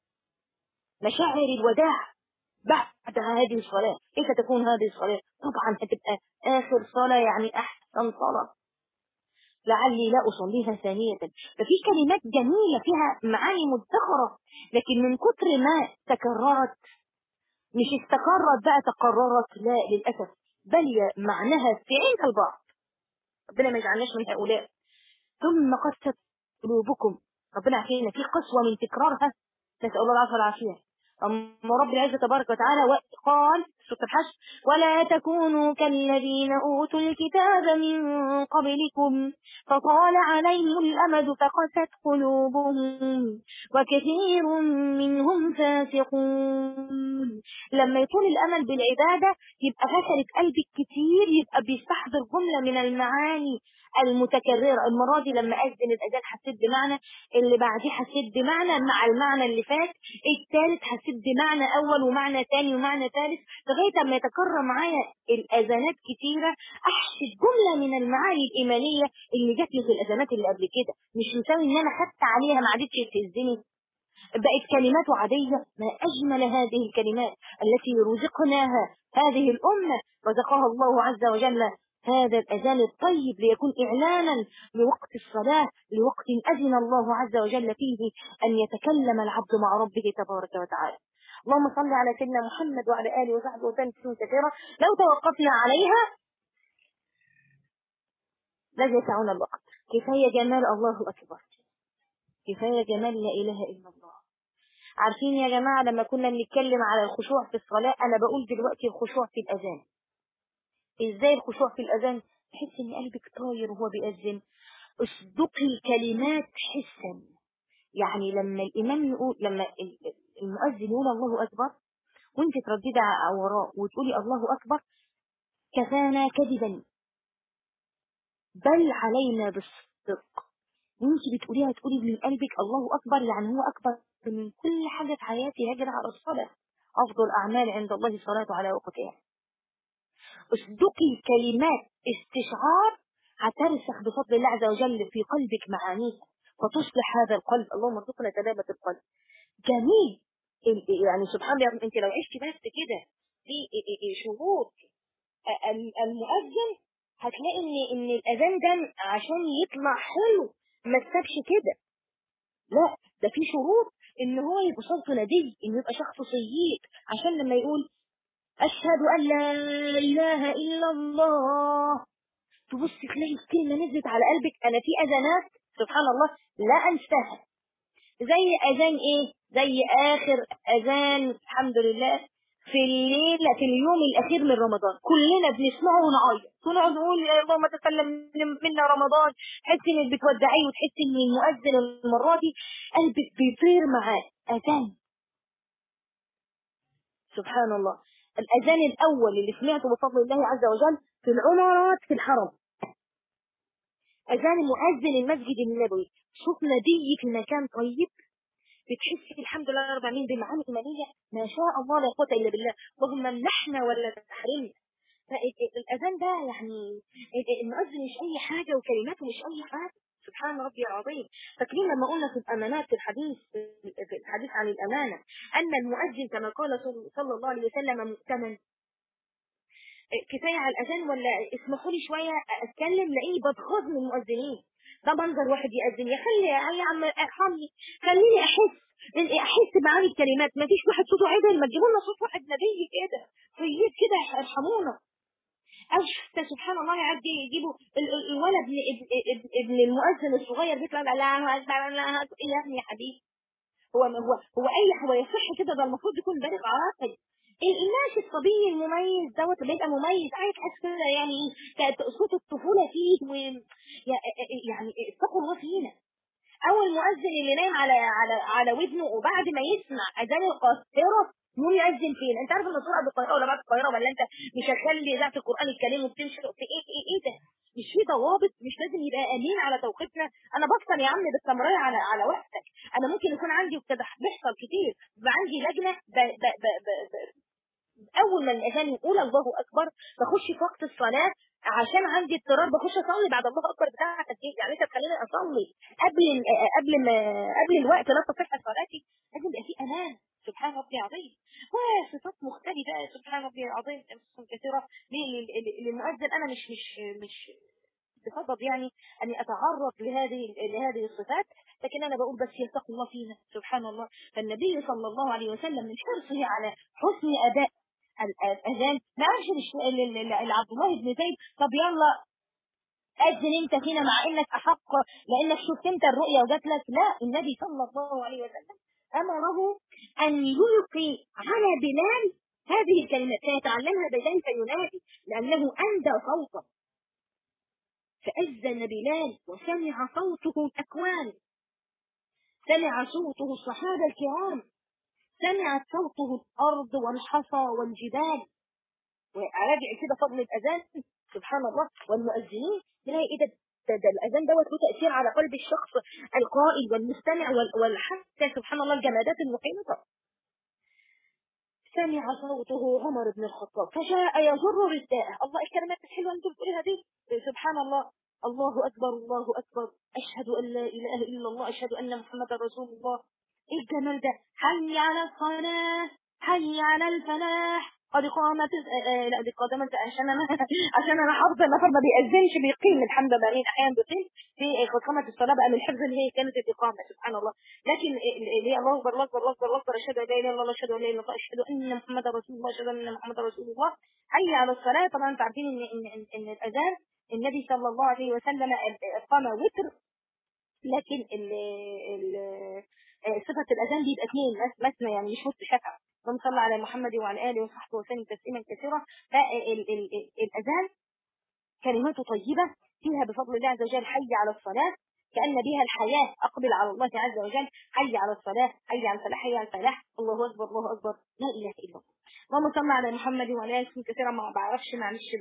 مشاعر الوداع بعد هذه الصلاة كيف تكون هذه الصلاة طبعا هتبقى آخر صلاة يعني أحسن صلاة لعلي لا أصليها ثانية ففي كلمات جميلة فيها معاني مدخرة لكن من كتر ما تكررت مش استقرت بقى تقررت لا للأسف بل معناها في عند البعض ربنا ما يجعلناش من هؤلاء ثم قست قلوبكم ربنا عافينا في قسوة من تكرارها نسأل الله العافية والعافية أما رب العزة تبارك وتعالى قال سورة الحشر ولا تكونوا كالذين أوتوا الكتاب من قبلكم فطال عليهم الأمد فقست قلوبهم وكثير منهم فاسقون لما يطول الأمل بالعبادة يبقى فشلت قلبك كتير يبقى بيستحضر جملة من المعاني المتكررة المرة دي لما أذن الأذان حسيت بمعنى اللي بعديه حسيت بمعنى مع المعنى اللي فات الثالث حسيت بمعنى أول ومعنى ثاني ومعنى ثالث لغاية ما يتكرر معايا الأذانات كتيرة أحشد جملة من المعاني الإيمانية اللي جات لي في الأذانات اللي قبل كده مش مساوي إن أنا خدت عليها ما عادتش تهزني بقت كلمات عادية ما أجمل هذه الكلمات التي رزقناها هذه الأمة رزقها الله عز وجل هذا الأذان الطيب ليكون إعلانا لوقت الصلاة لوقت أذن الله عز وجل فيه أن يتكلم العبد مع ربه تبارك وتعالى اللهم صل على سيدنا محمد وعلى آله وصحبه وسلم تسليما كثيرا لو توقفنا عليها لا يسعنا الوقت كفاية جمال الله أكبر كفاية جمال لا إله إلا الله عارفين يا جماعة لما كنا بنتكلم على الخشوع في الصلاة أنا بقول دلوقتي الخشوع في الأذان ازاي الخشوع في الاذان تحس ان قلبك طاير وهو بيأذن اصدقي الكلمات حسا يعني لما الامام يقول لما المؤذن يقول الله اكبر وانت ترددي وراه وتقولي الله اكبر كفانا كذبا بل علينا بالصدق وانت بتقوليها تقولي من قلبك الله اكبر يعني هو اكبر من كل حاجه في حياتي هجر على الصلاه افضل الاعمال عند الله الصلاه على وقتها اصدقي كلمات استشعار هترسخ بفضل الله عز وجل في قلبك معانيها فتصلح هذا القلب اللهم ارزقنا تلامة القلب جميل يعني سبحان الله انت لو عشت بس كده في شروط المؤذن هتلاقي ان ان الاذان ده عشان يطلع حلو ما تسابش كده لا ده في شروط ان هو يبقى صوته ندي انه يبقى شخص صييت عشان لما يقول أشهد أن لا إله إلا الله تبص تلاقي الكلمة نزلت على قلبك أنا في أذانات سبحان الله لا أنساها زي أذان إيه زي آخر أذان الحمد لله في الليل في اليوم الأخير من رمضان كلنا بنسمعه ونعيط ونقعد نقول يا اللهم تسلم منا رمضان تحس إنك بتودعيه وتحس إن المؤذن المرة دي قلبك بيطير معاه أذان سبحان الله الأذان الأول اللي سمعته بفضل الله عز وجل في العمرات في الحرم أذان مؤذن المسجد النبوي صوت ندي في مكان طيب بتحسي الحمد لله رب العالمين بمعاني إيمانية ما شاء الله لا قوة إلا بالله اللهم منحنا ولا تحرمنا فالأذان ده يعني المؤذن مش أي حاجة وكلماته مش أي حاجة سبحان ربي العظيم فاكرين لما قلنا في الأمانات في الحديث في الحديث عن الأمانة أن المؤذن كما قال صلى الله عليه وسلم مؤتمن كفاية على الأذان ولا اسمحوا لي شوية أتكلم لأني بتغاظ من المؤذنين ده منظر واحد يأذن يا خلي يا عم ارحمني خليني أحس أحس معاني الكلمات ما فيش واحد صوته عدل ما تجيبوا لنا صوت واحد نبي كده طيب كده ارحمونا أو سبحان الله يعدي يجيبوا الولد ابن, ابن المؤذن الصغير بيطلع لا لا يا ابني يا حبيبي هو هو هو اي هو يصح كده ده المفروض يكون بالغ عاقل الناش الصبي المميز دوت بيبقى مميز عايز تحس كده يعني كانت صوت الطفوله فيه و... يعني اتقوا الله فينا اول مؤذن اللي نايم على على على ودنه وبعد ما يسمع اذان القاهره يقوم يأذن فين؟ انت عارف ان الصوره بالقاهره ولا بعد القاهره ولا انت مشغل لي اذاعه القران الكريم وبتمشي في ايه ايه ايه ده؟ مش في ضوابط مش لازم يبقى امين على توقيتنا انا بفطر يا عم بالسمرايه على على وقتك انا ممكن يكون عندي وكده بيحصل كتير يبقى عندي لجنه ب ب ب ب ب اول ما الاذان يقول الله اكبر بخش في وقت الصلاه عشان عندي اضطرار بخش اصلي بعد الله اكبر بتاعك يعني انت تخليني اصلي قبل قبل ما قبل الوقت لا تصح صلاتي لازم يبقى في امان سبحان ربي العظيم وصفات مختلفه سبحان ربي العظيم كثيره للمؤذن انا مش مش مش بصدد يعني اني اتعرض لهذه لهذه الصفات لكن انا بقول بس يتقوا الله فينا سبحان الله فالنبي صلى الله عليه وسلم من حرصه على حسن اداء الاذان ما قالش لعبد الله بن زيد طب يلا اذن انت فينا مع انك احق لانك شفت انت الرؤيا وجات لك لا النبي صلى الله عليه وسلم امره ان يلقي على بلال هذه الكلمات فيتعلمها بلال فينادي لانه اندى صوتا فاذن بلال وسمع صوته الاكوان سمع صوته الصحابه الكرام سمعت صوته الأرض والحصى والجبال وراجع كده فضل الأذان سبحان الله والمؤذنين تلاقي إيه ده, ده, ده الأذان دوت له تأثير على قلب الشخص القائل والمستمع والحتى سبحان الله الجمادات المحيطة سمع صوته عمر بن الخطاب فجاء يجر رداءه الله الكلمات الحلوة انتم بتقولها دي سبحان الله الله أكبر الله أكبر أشهد أن لا إله إلا الله أشهد أن محمدا رسول الله ايه الجمال ده حي على الصلاة حي على الفلاح قد قامت آه لا دي قدمت عشان انا عشان انا حافظه النفر ما بيأذنش بيقيم الحمد لله مين احيانا بيقيم في قد قامت الصلاه بقى من الحفظ اللي هي كانت الاقامه سبحان الله لكن اللي هي الله اكبر الله اكبر الله اكبر الله اكبر اشهد ان لا اله الا الله اشهد ان لا اله الا الله اشهد ان محمدا رسول الله اشهد ان محمدا رسول الله حي على الصلاه طبعا انتوا عارفين ان ان ان, إن الاذان النبي صلى الله عليه وسلم قام وتر لكن ال ال صفة الأذان دي يبقى اثنين مثنى يعني مش وسط شفع اللهم صل على محمد وعلى آله وصحبه وسلم تسليما كثيرا فالأذان كلماته طيبة فيها بفضل الله عز وجل حي على الصلاة كأن بها الحياة أقبل على الله عز وجل حي على الصلاة حي على الفلاح حي على الفلاح الله أكبر الله أكبر لا إله إلا الله اللهم صل على محمد وعلى آله كثيرا ما بعرفش معلش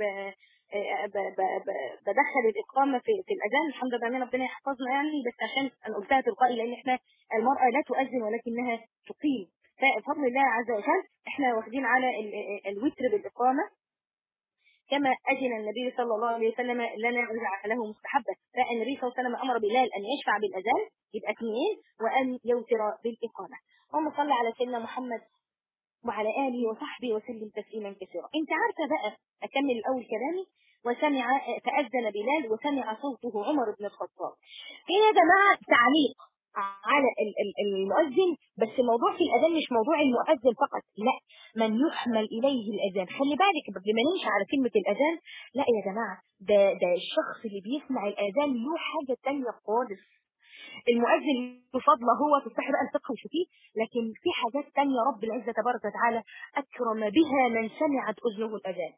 بدخل الإقامة في, في الأذان الحمد لله أن ربنا يحفظنا يعني بس عشان أنا قلتها تلقائي لأن إحنا المرأة لا تؤذن ولكنها تقيم فبفضل الله عز وجل إحنا واخدين على الوتر بالإقامة كما أذن النبي صلى الله عليه وسلم لنا وجعله مستحبا فالنبي صلى الله عليه وسلم أمر بلال أن يشفع بالأذان يبقى اثنين وأن يوتر بالإقامة اللهم صل على سيدنا محمد وعلى آله وصحبه وسلم تسليما كثيرا انت عارفة بقى أكمل الأول كلامي وسمع فأذن بلال وسمع صوته عمر بن الخطاب هنا يا جماعة تعليق على المؤذن بس الموضوع في الأذان مش موضوع المؤذن فقط لا من يحمل إليه الأذان خلي بالك قبل ما نمشي على كلمة الأذان لا يا جماعة ده, ده الشخص اللي بيسمع الأذان له حاجة تانية خالص المؤذن بفضله هو تفتح بقى الفقه وشوفيه لكن في حاجات تانية رب العزة تبارك وتعالى أكرم بها من سمعت أذنه الأذان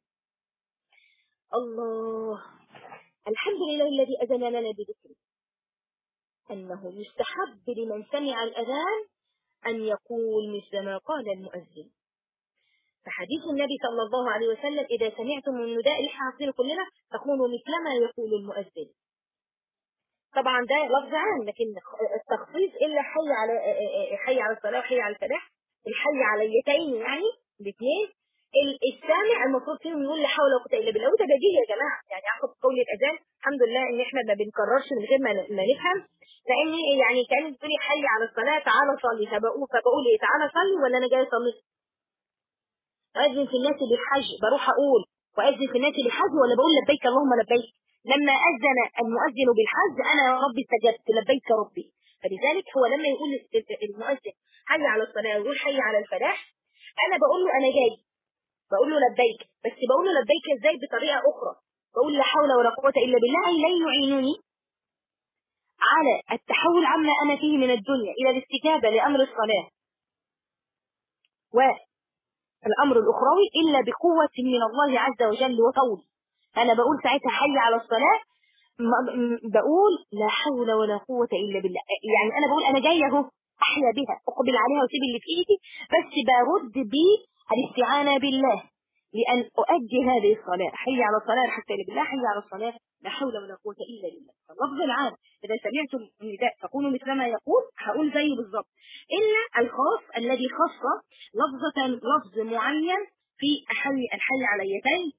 الله الحمد لله الذي أذن لنا بذكره أنه يستحب لمن سمع الأذان أن يقول مثل ما قال المؤذن فحديث النبي صلى الله عليه وسلم إذا سمعتم النداء اللي حاصل كلنا تقولوا مثل ما يقول المؤذن طبعا ده لفظ عام لكن التخصيص الا حي على حي على الصلاه وحي على الفلاح الحي عليتين يعني الاثنين السامع المفروض فيهم يقول لا حول ولا قوه الا بالله وده بديهي يا جماعه يعني اخد قول الاذان الحمد لله ان احنا ما بنكررش من غير ما ما نفهم لان يعني كانت بتقولي حي على الصلاه تعالى صلي فبقول فبقول ايه تعالى صلي ولا انا جاي اصلي واذن في الناس بالحج بروح اقول واذن في الناس بالحج ولا بقول لبيك اللهم لبيك لما أذن المؤذن بالحج أنا يا ربي استجبت لبيك ربي فلذلك هو لما يقول المؤذن حي على الصلاة ويقول حي على الفلاح أنا بقول له أنا جاي بقول له لبيك بس بقول له لبيك إزاي بطريقة أخرى بقول لا حول ولا قوة إلا بالله أي لن يعينني على التحول عما أنا فيه من الدنيا إلى الاستجابة لأمر الصلاة و الأمر الأخروي إلا بقوة من الله عز وجل وطول أنا بقول ساعتها حي على الصلاة بقول لا حول ولا قوة إلا بالله يعني أنا بقول أنا جاية أهو أحيا بها أقبل عليها وأسيب اللي في إيدي بس برد بالاستعانة بالله لأن أؤدي هذه الصلاة حي على الصلاة حتى بالله حي على الصلاة لا حول ولا قوة إلا بالله اللفظ العام إذا سمعتم النداء تقولوا مثل ما يقول هقول زيه بالظبط إلا الخاص الذي خص لفظة لفظ معين في أحي الحي على اليدين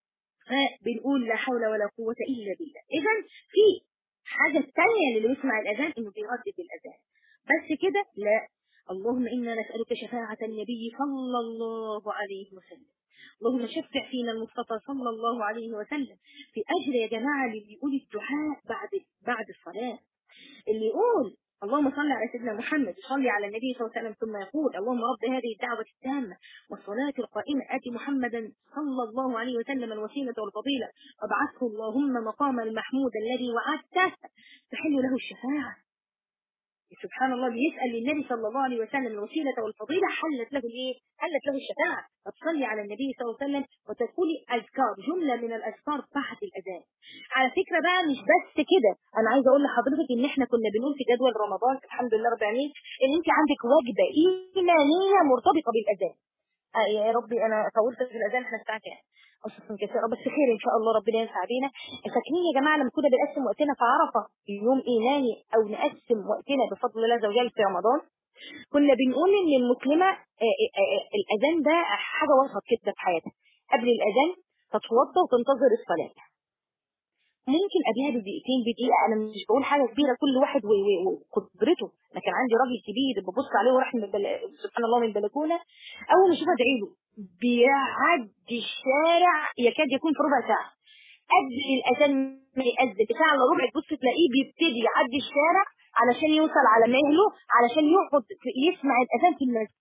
فبنقول لا حول ولا قوة إلا بالله إذا في حاجة ثانية اللي يسمع الأذان إنه بيردد الأذان بس كده لا اللهم إنا نسألك شفاعة النبي صلى الله عليه وسلم اللهم شفع فينا المصطفى صلى الله عليه وسلم في أجر يا جماعة اللي بيقول الدعاء بعد بعد الصلاة اللي يقول اللهم صل على سيدنا محمد صلي على النبي صلى الله عليه وسلم ثم يقول اللهم رب هذه الدعوة التامة والصلاة القائمة آتي محمدا صلى الله عليه وسلم الوسيلة والفضيلة وابعثه اللهم مقام المحمود الذي وعدته تحل له الشفاعة سبحان الله بيسأل للنبي صلى الله عليه وسلم الوسيلة والفضيلة حلت له الايه؟ حلت له الشفاعة فتصلي على النبي صلى الله عليه وسلم وتقولي أذكار جملة من الأذكار بعد الأذان على فكرة بقى مش بس كده أنا عايزة أقول لحضرتك إن إحنا كنا بنقول في جدول رمضان الحمد لله رب العالمين إن أنت عندك وجبة إيمانية مرتبطة بالأذان آه يا ربي أنا طولت في الأذان إحنا الساعة كام؟ أصلا كثيرة بس خير إن شاء الله ربنا ينفع بينا فاكرين يا جماعة لما كنا بنقسم وقتنا في عرفة في يوم إيماني أو نقسم وقتنا بفضل الله عز وجل في رمضان كنا بنقول إن المسلمة الأذان ده حاجة وسط كده في حياتها قبل الأذان تتوضى وتنتظر الصلاة ممكن قبلها بدقيقتين بدقيقة أنا مش بقول حاجة كبيرة كل واحد وقدرته أنا كان عندي راجل كبير ببص عليه وراح من بل... سبحان الله من البلكونة أول ما أشوف أدعي له بيعدي الشارع يكاد يكون في ربع ساعة قبل الأذان ما يأذن بساعة إلا ربع تبص تلاقيه بيبتدي يعدي الشارع علشان يوصل على مهله علشان يقعد يسمع الأذان في المسجد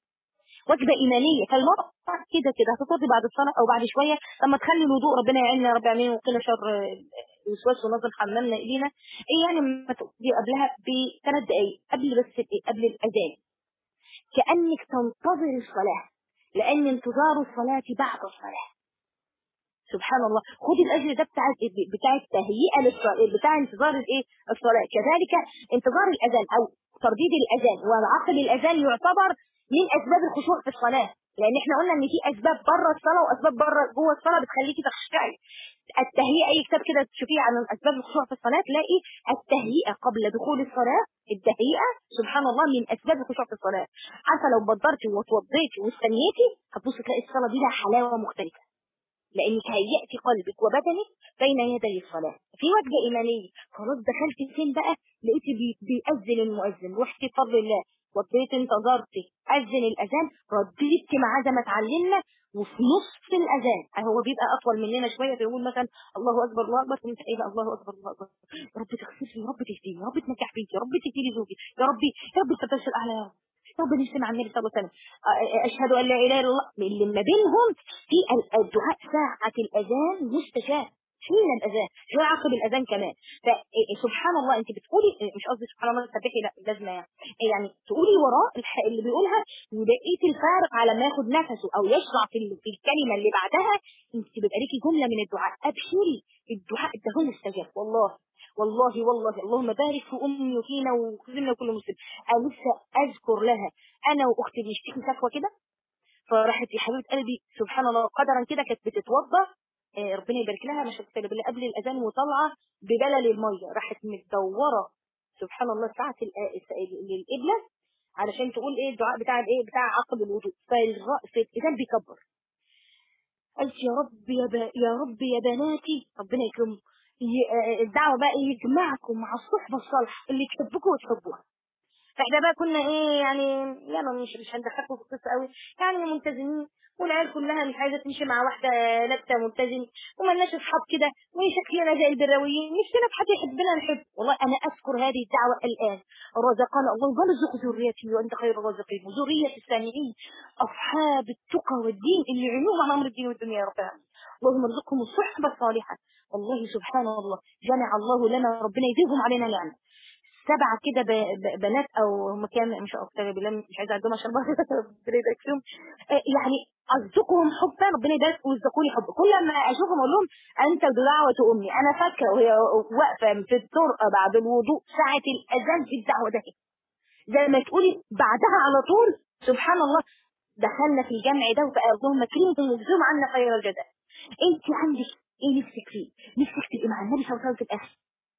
وجبة إيمانية فالمرأة كده كده هتتوضي بعد الصلاة أو بعد شوية لما تخلي الوضوء ربنا يعيننا يا رب العالمين وقنا شر الوسواس ونظر حمامنا إلينا إيه يعني ما تقضي قبلها بثلاث دقايق قبل بس قبل الأذان كأنك تنتظر الصلاة لأن انتظار الصلاة بعد الصلاة سبحان الله خد الاجر ده بتاع بتاع التهيئه للصلاه بتاع انتظار الايه الصلاه كذلك انتظار الاذان او ترديد الاذان وعقب الاذان يعتبر من اسباب الخشوع في الصلاه لان احنا قلنا ان في اسباب بره الصلاه واسباب بره جوه الصلاه بتخليكي تخشعي التهيئه اي كتاب كده تشوفيه عن اسباب الخشوع في الصلاه تلاقي التهيئه قبل دخول الصلاه التهيئه سبحان الله من اسباب الخشوع في الصلاه عارفه لو بدرتي وتوضيتي واستنيتي هتبصي تلاقي الصلاه دي لها حلاوه مختلفه لانك هيأتي قلبك وبدنك بين يدي الصلاة في وجبة إيمانية خلاص دخلت فين بقى لقيتي بي بيأذن المؤذن رحتي بفضل الله وضيت انتظرتي أذن الأذان رديتي معاه زي ما اتعلمنا وفي نصف الأذان هو بيبقى أطول مننا شوية بيقول مثلا الله أكبر الله أكبر وانت إيه الله أكبر الله أكبر يا رب تغفر لي يا رب تهديني يا رب تنجح بيتي يا رب تديني زوجي يا ربي يا رب تبشر الأعلى يا رب رب نسمع عن النبي صلى الله عليه وسلم أشهد أن لا إله إلا الله اللي ما بينهم في الدعاء ساعة الأذان مستشار حين الأذان شوية عقب الأذان كمان فسبحان الله أنت بتقولي مش قصدي سبحان الله تسبحي لا لازم يعني تقولي وراه اللي بيقولها ولقيت الفارق على ما ياخد نفسه أو يشرع في في الكلمة اللي بعدها أنت بيبقى ليكي جملة من الدعاء أبشري الدعاء ده هو مستجاب والله والله والله اللهم بارك في امي وفينا وكلنا وكل مسلم انا لسه اذكر لها انا واختي بنشتكي سكوه كده فراحت يا حبيبه قلبي سبحان الله قدرا كده كانت بتتوضا آه ربنا يبارك لها مش بالله قبل الاذان وطالعه ببلل الميه راحت متدوره سبحان الله ساعه القبله علشان تقول ايه الدعاء بتاع الايه بتاع عقب الوضوء فالراس الاذان بيكبر قالت يا رب يا ب... يا رب يا بناتي ربنا يكرمكم الدعوة بقى يجمعكم مع الصحبة الصالحة اللي تحبكم وتحبوها فاحنا بقى كنا ايه يعني يلا مش مش هندخلكم في القصه قوي يعني ملتزمين والعيال كلها مش عايزه تمشي مع واحده لابسه ملتزم ومالناش اصحاب كده وشكلنا زي البراويين نفسنا في حد يحبنا نحب والله انا اذكر هذه الدعوه الان رزقنا الله وارزق ذريتي وانت خير الرازقين وذريه السامعين اصحاب التقى والدين اللي يعينوهم على امر الدين والدنيا يا رب العالمين اللهم ارزقهم الصحبه الصالحه والله سبحان الله جمع الله لنا ربنا يزيدهم علينا نعمه سبعه كده ب- ب- بنات او هم كام مش اكتر بالله مش عايزه اعدهم عشان بقى ربنا يبارك فيهم آه، يعني ارزقهم حبا ربنا يبارك ويرزقوني حب كل ما اشوفهم اقول لهم انت دعوه امي انا فاكره وهي واقفه في الطرقه بعد الوضوء ساعه الاذان في الدعوه ده زي ما تقولي بعدها على طول سبحان الله دخلنا في الجمع ده وبقى اللهم كريم وجزوم عنا خير الجزاء انت عندك ايه نفسك فيه نفسك تبقي مع النبي صلى الله عليه وسلم في الاخر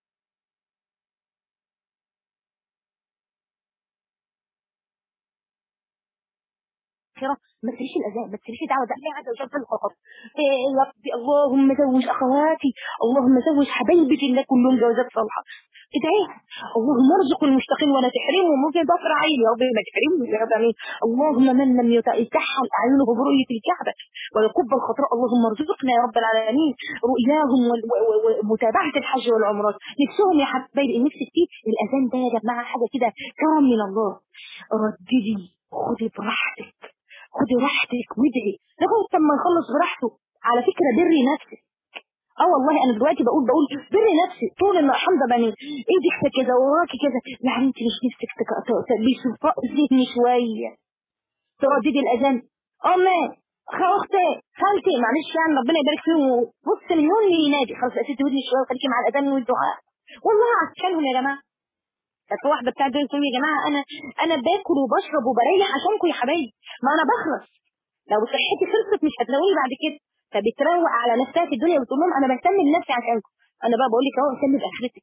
الآخرة ما تسيبيش الأذان ما تسيبيش دعوة ده الله عز وجل في الخطر إيه يا ربي اللهم زوج أخواتي اللهم زوج حبايبي في الله كلهم جوازات صالحة ادعي اللهم ارزق المشتقين ولا تحرمهم ممكن تقرا عيني يا رب ما تحرمني يا رب امين اللهم من لم يتحل اعينه برؤيه الكعبه ويكب الخطراء اللهم ارزقنا يا رب العالمين رؤياهم وال- و- و- ومتابعه الحج والعمرات نفسهم يا حبايبي نفسك فيه الاذان ده يا جماعه حاجه كده كرم من الله رددي خدي براحتك خدي راحتك وادعي لغايه لما نخلص براحته على فكره بري نفسك اه والله انا دلوقتي بقول بقول بري نفسي طول النهار حمزه بني ايدك في كذا وراكي كذا يعني انت مش نفسك تك- ت- ت- بيصفاء ذهني شويه ترددي الاذان امي اختي خالتي معلش يعني ربنا يبارك فيهم بص مليون ينادي خلاص اسيت ودني شويه وخليكي مع الاذان والدعاء والله عشانهم يا جماعه كانت واحده بتاعت دول تقول يا جماعه انا انا باكل وبشرب وبريح عشانكم يا حبايبي ما انا بخلص لو صحتي خلصت مش هتلاقوني بعد كده فبتروق على نفسها في الدنيا وتقول لهم انا بهتم بنفسي عشانكم انا بقى بقول لك اهو اهتم باخرتك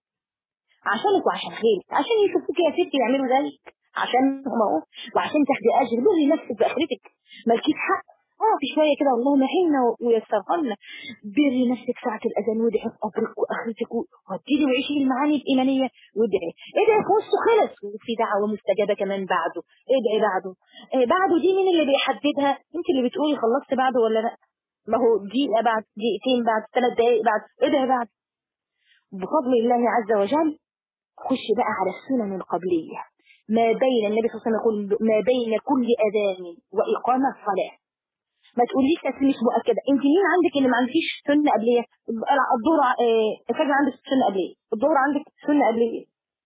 عشانك وعشان غيرك عشان يشوفوك يا ستي يعملوا زيك عشانهم اهو وعشان تاخدي اجر بري نفسك باخرتك مالكيش حق اه في شويه كده اللهم هنا ويسرها لنا بري نفسك ساعه الاذان وادعي في قبرك واخرتك وهتيجي وعيشي المعاني الايمانيه وادعي ادعي في وسطه خلص وفي دعوه مستجابه كمان بعده ادعي بعده إيه بعده دي مين اللي بيحددها انت اللي بتقولي خلصت بعده ولا لا ما هو دقيقه بعد دقيقتين بعد ثلاث دقائق بعد ادعي بعد بفضل الله عز وجل خش بقى على السنن القبلية ما بين النبي صلى الله عليه وسلم يقول ما بين كل أذان وإقامة صلاة ما تقوليش بس مش مؤكدة انت مين عندك اللي ما عندكيش سنة قبلية الظهر اه الفجر عندك سنة قبلية الظهر عندك سنة قبلية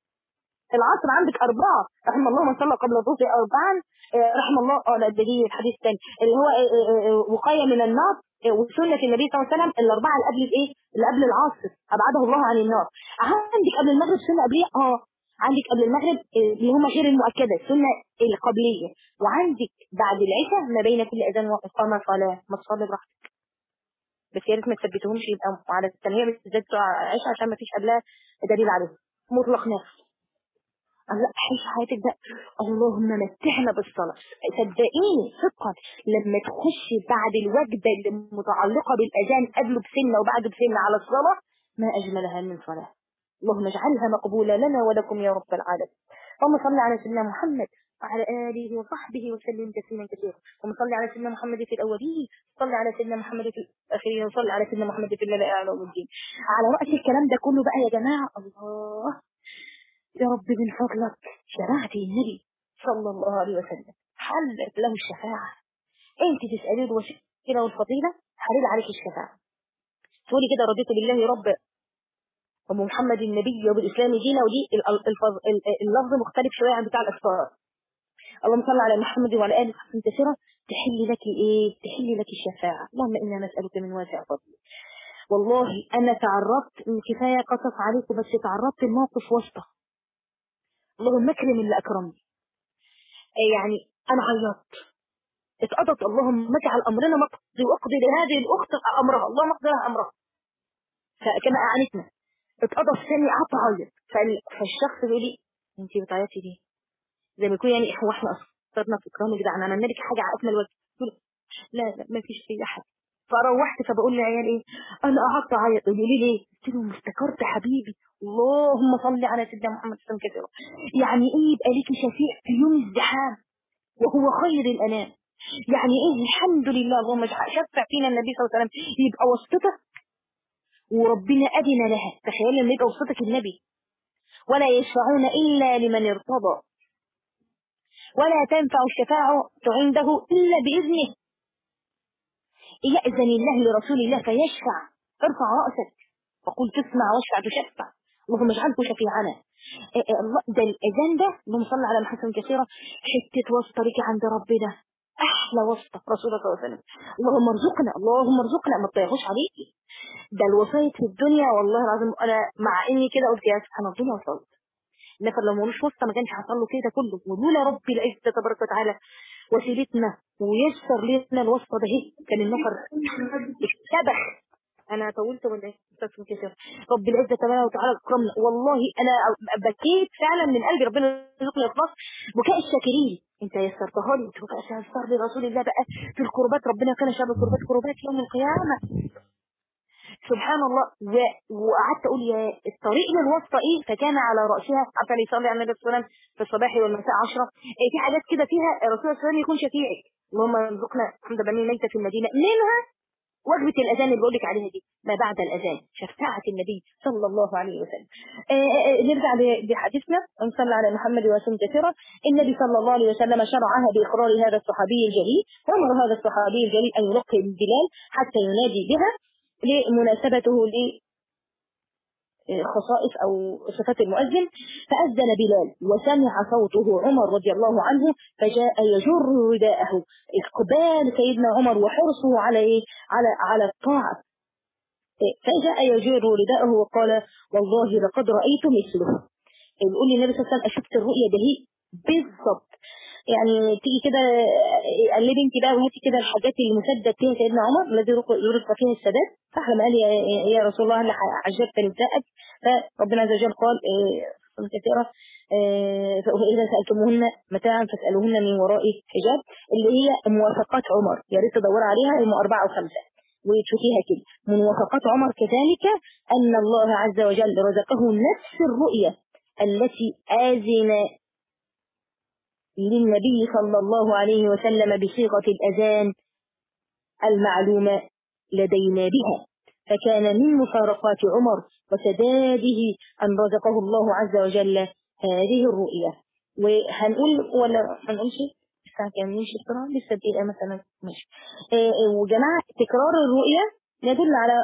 العصر عندك أربعة رحم الله من صلى قبل الظهر أربعا اه رحم الله اه لا ده دي الحديث الثاني اللي هو اه اه اه وقاية من النار اه وسنة النبي صلى الله عليه وسلم الأربعة اللي قبل الإيه؟ اللي قبل العصر أبعده الله عن النار عندك قبل المغرب سنة قبلية اه عندك قبل المغرب اه اللي هم غير المؤكدة السنة القبلية وعندك بعد العشاء ما بين كل أذان وإقامة صلاة ما تصلي براحتك بس يا ريت ما تثبتهمش يبقى على الثانية بالذات بتوع العشاء عشان ما فيش قبلها دليل عليه مطلق نفس لا عيش حياتك ده اللهم متعنا بالصلاة صدقيني صدقا لما تخشي بعد الوجبة اللي متعلقة بالأذان قبله بسنة وبعد بسنة على الصلاة ما أجملها من صلاة اللهم اجعلها مقبولة لنا ولكم يا رب العالمين اللهم صل على سيدنا محمد وعلى آله وصحبه وسلم تسليما كثيرا اللهم صل على سيدنا محمد في الأولين صل على سيدنا محمد في الآخرين وصل على سيدنا محمد في الليل يوم الدين على رأس الكلام ده كله بقى يا جماعة الله يا رب من فضلك شفاعة النبي صلى الله عليه وسلم حلت له الشفاعة انت تسألي الوسيلة والفضيلة حلل عليك الشفاعة تقولي كده رضيت بالله رب وبمحمد النبي وبالإسلام دينا ودي اللفظ مختلف شوية عن بتاع الإفطار اللهم صل على محمد وعلى آله وصحبه كثيرا تحل لك إيه تحل لك الشفاعة اللهم إنا نسألك من واسع فضلك والله أنا تعرضت كفاية قصص عليكم بس تعرضت الموقف وسطه اللهم اكرم اللي اكرمني يعني انا عيطت اتقضت اللهم اجعل امرنا مقضي واقضي لهذه الاخت امرها اللهم اقضي لها امرها فكما اعانتنا اتقضى في ثانيه قعدت اعيط فالشخص بيقول لي انت بتعيطي ليه؟ زي ما يكون يعني هو احنا قصرنا في اكرامك ده انا عملنا لك حاجه على اكمل وجه لا لا ما فيش اي حاجه فروحت فبقول للعيال ايه انا قعدت اعيط يقولوا لي ليه قلت لهم افتكرت حبيبي اللهم صل على سيدنا محمد صلى الله عليه وسلم يعني ايه يبقى ليكي شفيع في يوم الزحام وهو خير الانام يعني ايه الحمد لله اللهم شفع فينا النبي صلى الله عليه وسلم يبقى وسطتك وربنا اذن لها تخيل لما يبقى وسطك النبي ولا يشفعون الا لمن ارتضى ولا تنفع الشفاعة عنده إلا بإذنه يأذن الله لرسول الله فيشفع ارفع رأسك وقل تسمع واشفع تشفع اللهم اجعله شفيعنا ده الاذان ده اللهم صل على محسن كثيرا حته واسطه لك عند ربنا احلى واسطه رسول الله صلى الله عليه وسلم اللهم ارزقنا اللهم ارزقنا ما تضيعوش عليكي ده الوسائط في الدنيا والله العظيم انا مع اني كده قلت يا سبحان الدنيا وصلت النفر لو ملوش واسطه ما كانش حصل له كده كله ولولا ربي العزه تبارك وتعالى وسيلتنا ويسر لنا الواسطه ده كان النفر اتسبخ انا طولت ولا ايه استاذ كده رب العزه تبارك وتعالى اكرمنا والله انا بكيت فعلا من قلبي ربنا يرزقني اخلاص بكاء الشاكرين انت يسرتها لي انت بكاء يسر لرسول الله بقى في القربات ربنا كان شاب القربات قربات يوم القيامه سبحان الله و... وقعدت اقول يا الطريق للوسطى ايه فكان على راسها حتى يصلي على النبي صلى الله عليه وسلم في الصباح والمساء 10 إيه في حاجات كده فيها الرسول صلى الله عليه وسلم يكون شفيعك اللهم ارزقنا الحمد لله ميتة في المدينه منها وجبة الأذان اللي بقول لك عليها دي ما بعد الأذان شفاعة النبي صلى الله عليه وسلم آآ آآ نرجع لحديثنا ونصلي على محمد وسلم كثيرا النبي صلى الله عليه وسلم شرعها بإقرار هذا الصحابي الجليل وأمر هذا الصحابي الجليل أن يلقي بلال حتى ينادي بها لمناسبته خصائص أو صفات المؤذن فأذن بلال وسمع صوته عمر رضي الله عنه فجاء يجر رداءه إقبال سيدنا عمر وحرصه على إيه؟ على على الطاعة فجاء يجر رداءه وقال والله لقد رأيت مثله يقول لي النبي صلى الله عليه وسلم شفت الرؤية ده بالضبط يعني تيجي كده قلبي انت بقى وهاتي كده الحاجات اللي مسدد فيها سيدنا عمر الذي يرزق فيها السداد صح لما قال يا, يا رسول الله هل عجبت نساءك فربنا عز وجل قال كثيرة فإذا سألتموهن متاعا فاسألوهن من وراء حجاب اللي هي موافقات عمر يا ريت تدور عليها هم أربعة وخمسة وتشوفيها كده من موافقات عمر كذلك أن الله عز وجل رزقه نفس الرؤية التي آذن للنبي صلى الله عليه وسلم بصيغة الأذان المعلومة لدينا بها فكان من مفارقات عمر وسداده أن رزقه الله عز وجل هذه الرؤية وهنقول ولا هنقول شيء الساعة كام نمشي بسرعة لسه دقيقة مثلا ماشي وجماعة تكرار الرؤية يدل على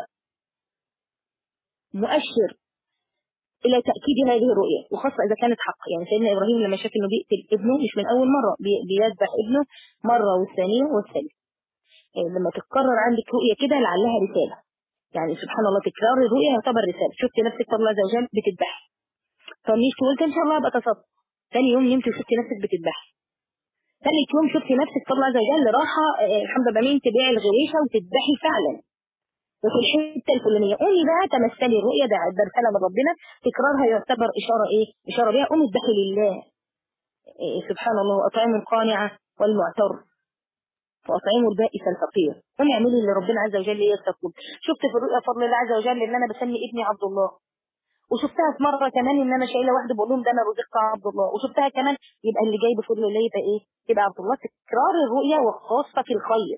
مؤشر إلى تأكيد هذه الرؤية وخاصة إذا كانت حق يعني سيدنا إبراهيم لما شاف إنه بيقتل ابنه مش من أول مرة بيذبح ابنه مرة والثانية والثالثة يعني لما تتكرر عندك رؤية كده لعلها رسالة يعني سبحان الله تكرار الرؤية يعتبر رسالة شفت نفسك الله عز وجل بتذبح فنيش قلت إن شاء الله أبقى تصدق ثاني يوم نمت وشفت نفسك بتذبح ثالث يوم شفت نفسك الله عز وجل راحة الحمد لله مين تبيع الغويشة وتذبحي فعلا وفي الحته الفلانيه قومي بقى تمثلي الرؤيه ده ده رساله من ربنا تكرارها يعتبر اشاره ايه؟ اشاره بيها قومي ادخلي لله إيه سبحان الله واطعموا القانع والمعتر واطعموا البائس الفقير قومي اعملي اللي ربنا عز وجل يستقبل شفت في الرؤيا فضل الله عز وجل ان انا بسمي ابني عبد الله وشفتها في مره كمان ان انا شايله واحده بقول لهم ده انا رزقت عبد الله وشفتها كمان يبقى اللي جاي بفضل الله يبقى ايه؟ يبقى عبد الله تكرار الرؤيا وخاصه في الخير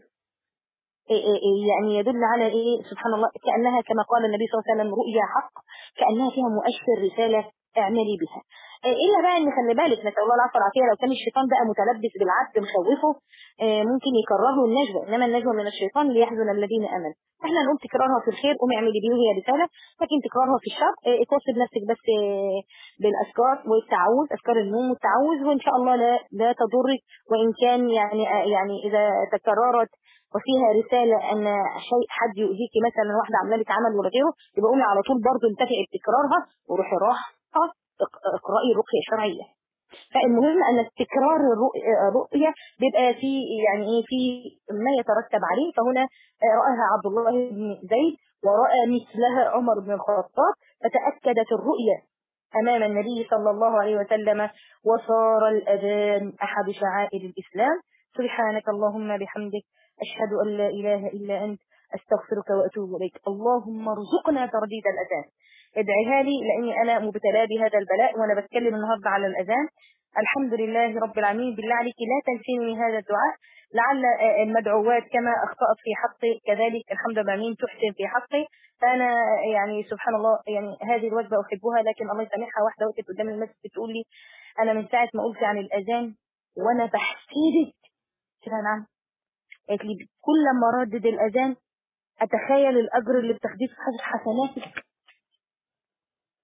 يعني يدل على ايه سبحان الله كانها كما قال النبي صلى الله عليه وسلم رؤيا حق كانها فيها مؤشر رساله اعملي بها الا بقى ان خلي بالك نسال الله العفو والعافيه لو كان الشيطان بقى متلبس بالعبد مخوفه ممكن يكرره النجوى انما النجوى من الشيطان ليحزن الذين امنوا احنا نقول تكرارها في الخير قومي اعملي بيه وهي رساله لكن تكرارها في الشر اتوصي بنفسك بس بالاذكار والتعوذ اذكار النوم والتعوذ وان شاء الله لا لا تضرك وان كان يعني يعني اذا تكررت وفيها رسالة أن شيء حد يؤذيكي مثلا واحدة عاملة لك عمل ولا غيره يبقى قومي على طول برضه انتفعي بتكرارها وروحي راحة اقرأي رقية شرعية فالمهم أن تكرار الرؤية بيبقى في يعني ايه في ما يترتب عليه فهنا رأها عبد الله بن زيد ورأى مثلها عمر بن الخطاب فتأكدت الرؤية أمام النبي صلى الله عليه وسلم وصار الأذان أحد شعائر الإسلام سبحانك اللهم بحمدك أشهد أن لا إله إلا أنت أستغفرك وأتوب إليك اللهم ارزقنا ترديد الأذان ادعيها لي لأني أنا مبتلى بهذا البلاء وأنا بتكلم النهاردة على الأذان الحمد لله رب العالمين بالله عليك لا تنسيني هذا الدعاء لعل المدعوات كما أخطأت في حقي كذلك الحمد لله مين تحسن في حقي فأنا يعني سبحان الله يعني هذه الوجبة أحبها لكن الله يسامحها واحدة وقفت قدام المسجد بتقول لي أنا من ساعة ما قلت عن الأذان وأنا بحسدك قلت لها نعم قالت لي كل ما ردد الأذان أتخيل الأجر اللي بتاخديه في حسناتك أحسن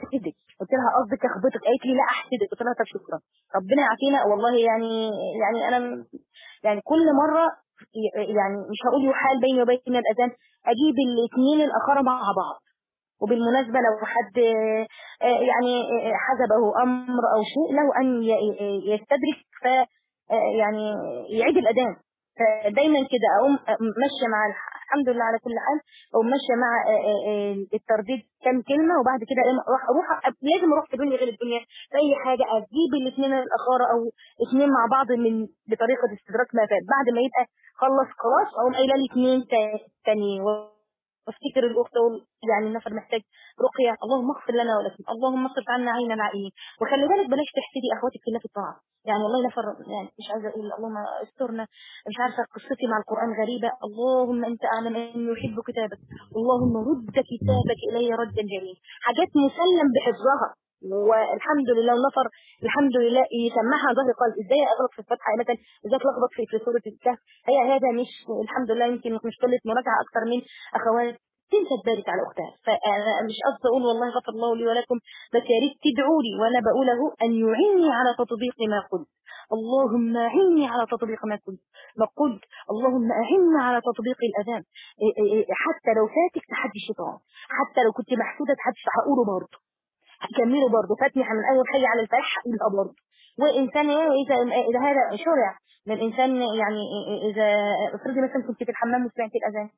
احسدك قلت لها قصدك اخبطك قالت لي لا احسدك قلت لها طب شكرا ربنا يعافينا والله يعني يعني انا م- يعني كل مره ي- يعني مش هقول يحال بيني وبين الاذان اجيب الاثنين الاخر مع بعض وبالمناسبة لو حد آه، يعني آه، حسبه أمر أو شيء له أن ي- ي- يستدرك ف آه، يعني يعيد الأذان فدايما كده أقوم ماشية مع الح- الحمد لله على كل حال أقوم ماشية مع آه، آه، آه، الترديد كام كلمة وبعد كده أقوم أروح أروح لازم أروح في دنيا غير الدنيا في أي حاجة أجيب الاثنين الأخارة أو اثنين مع بعض من بطريقة استدراك ما فات بعد ما يبقى خلص خلاص أقوم قايلة لي اثنين تا- تاني وافتكر الاخت اقول يعني النفر محتاج رقيه اللهم اغفر لنا ولكم اللهم اصرف عنا عين العائلين وخلي بالك بلاش تحسدي اخواتك في الله في الطاعه يعني والله نفر يعني مش عايزه اقول اللهم استرنا مش عارفه قصتي مع القران غريبه اللهم انت اعلم اني احب كتابك اللهم رد كتابك الي ردا جميلا حاجات مسلم بحفظها والحمد لله ونفر الحمد لله يسمعها ظهر قلب ازاي اغلط في الفتحه مثلا ازاي اتلخبط في في سوره الكهف هي هذا مش الحمد لله يمكن مش قله مراجعه اكثر من اخوات تنسى تبارك على اختها فانا مش قصدي اقول والله غفر الله لي ولكم بس يا ريت تدعوا لي وانا بقوله ان يعيني على تطبيق ما قلت اللهم اعني على تطبيق ما قلت ما قلت اللهم اعني على تطبيق الاذان إيه إيه إيه حتى لو فاتك تحدي الشيطان حتى لو كنت محسوده تحدي هقوله برضه هكمله برضه فاتني من اول حي على الفلاح هقولها برضه وانسان اذا اذا هذا شرع للانسان يعني اذا افرضي مثلا كنت في الحمام وسمعت الاذان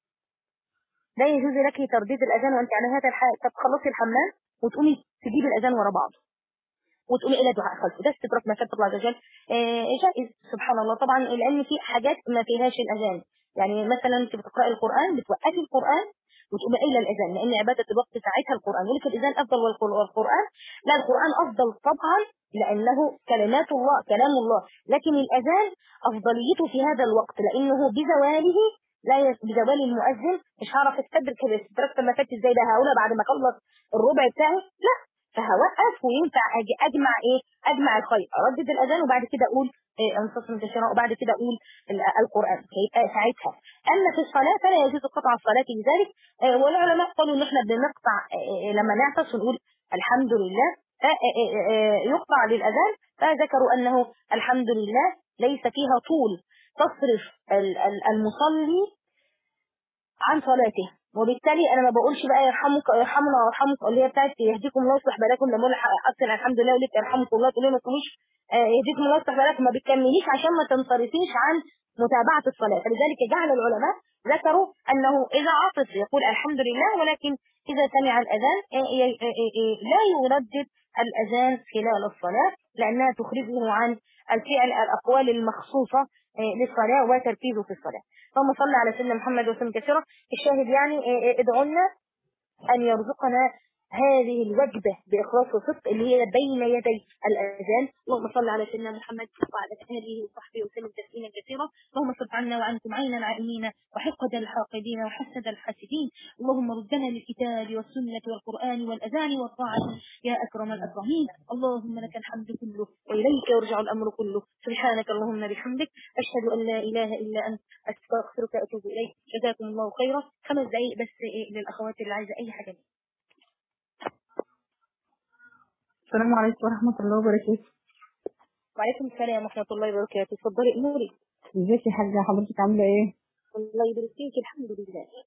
لا يجوز لك ترديد الأذان وأنت على هذا الحال طب خلصي الحمام وتقومي تجيبي الأذان ورا بعض وتقومي إلى دعاء خلف ده استدراك ما كتب الله عز وجل آه، جائز سبحان الله طبعا لأن في حاجات ما فيهاش الأذان يعني مثلا انت بتقرأي القرآن بتوقفي القرآن وتقومي قايله الأذان لأن عبادة الوقت ساعتها القرآن ولك الأذان أفضل والقر- والقرآن لا القرآن أفضل طبعا لأنه كلمات الله كلام الله لكن الأذان أفضليته في هذا الوقت لأنه بزواله لا يس... بزوال المؤذن مش هعرف استدرك كده استدركت ما فات ازاي ده هقولها بعد ما اخلص الربع بتاعي لا فهوقف وينفع أجي اجمع ايه اجمع الخير اردد الاذان وبعد كده اقول إيه انصت من الشراء وبعد كده اقول ال- القران فيبقى ساعتها اما في الصلاه فلا يجوز قطع الصلاه لذلك آه، والعلماء قالوا ان احنا بنقطع آه، آه، لما نعطس ونقول الحمد لله آه، آه، آه، آه، يقطع للاذان فذكروا انه الحمد لله ليس فيها طول تصرف ال- ال- المصلي عن صلاته وبالتالي انا ما بقولش بقى يرحمك يرحمنا ويرحمك اللي هي بتاعت يهديكم الله ويصلح بالكم لما اقول اصلا الحمد لله اقول لك يرحمكم الله تقولي ما تقوليش آه، يهديكم الله ويصلح بالكم ما بتكمليش عشان ما تنصرفيش عن متابعه الصلاه فلذلك جعل العلماء ذكروا انه اذا عطس يقول الحمد لله ولكن اذا سمع الاذان آه، ي- آه، آه، آه، لا يردد الاذان خلال الصلاه لانها تخرجه عن الفعل الاقوال المخصوصه آه، للصلاه وتركيزه في الصلاه اللهم صل على سيدنا محمد وسلم كثيرا الشاهد يعني آه، آه، ادعوا لنا أن يرزقنا هذه الوجبة بإخلاص وصدق اللي هي بين يدي الأذان اللهم صل على سيدنا محمد وعلى آله وصحبه وسلم تسليما كثيرا اللهم صل عنا وعنكم عين العائلين وحقد الحاقدين وحسد الحاسدين اللهم ردنا للكتاب والسنة والقرآن والأذان والطاعة يا أكرم الأكرمين اللهم لك الحمد كله وإليك يرجع الأمر كله سبحانك اللهم بحمدك أشهد أن لا إله إلا أنت أستغفرك وأتوب إليك جزاكم الله خيرا خمس دقائق بس إيه للأخوات اللي عايزة أي حاجة السلام عليكم ورحمة الله وبركاته وعليكم السلام ورحمة الله وبركاته اتفضلي نوري ازيك يا حاجة حضرتك عاملة ايه؟ الله يبارك فيك الحمد لله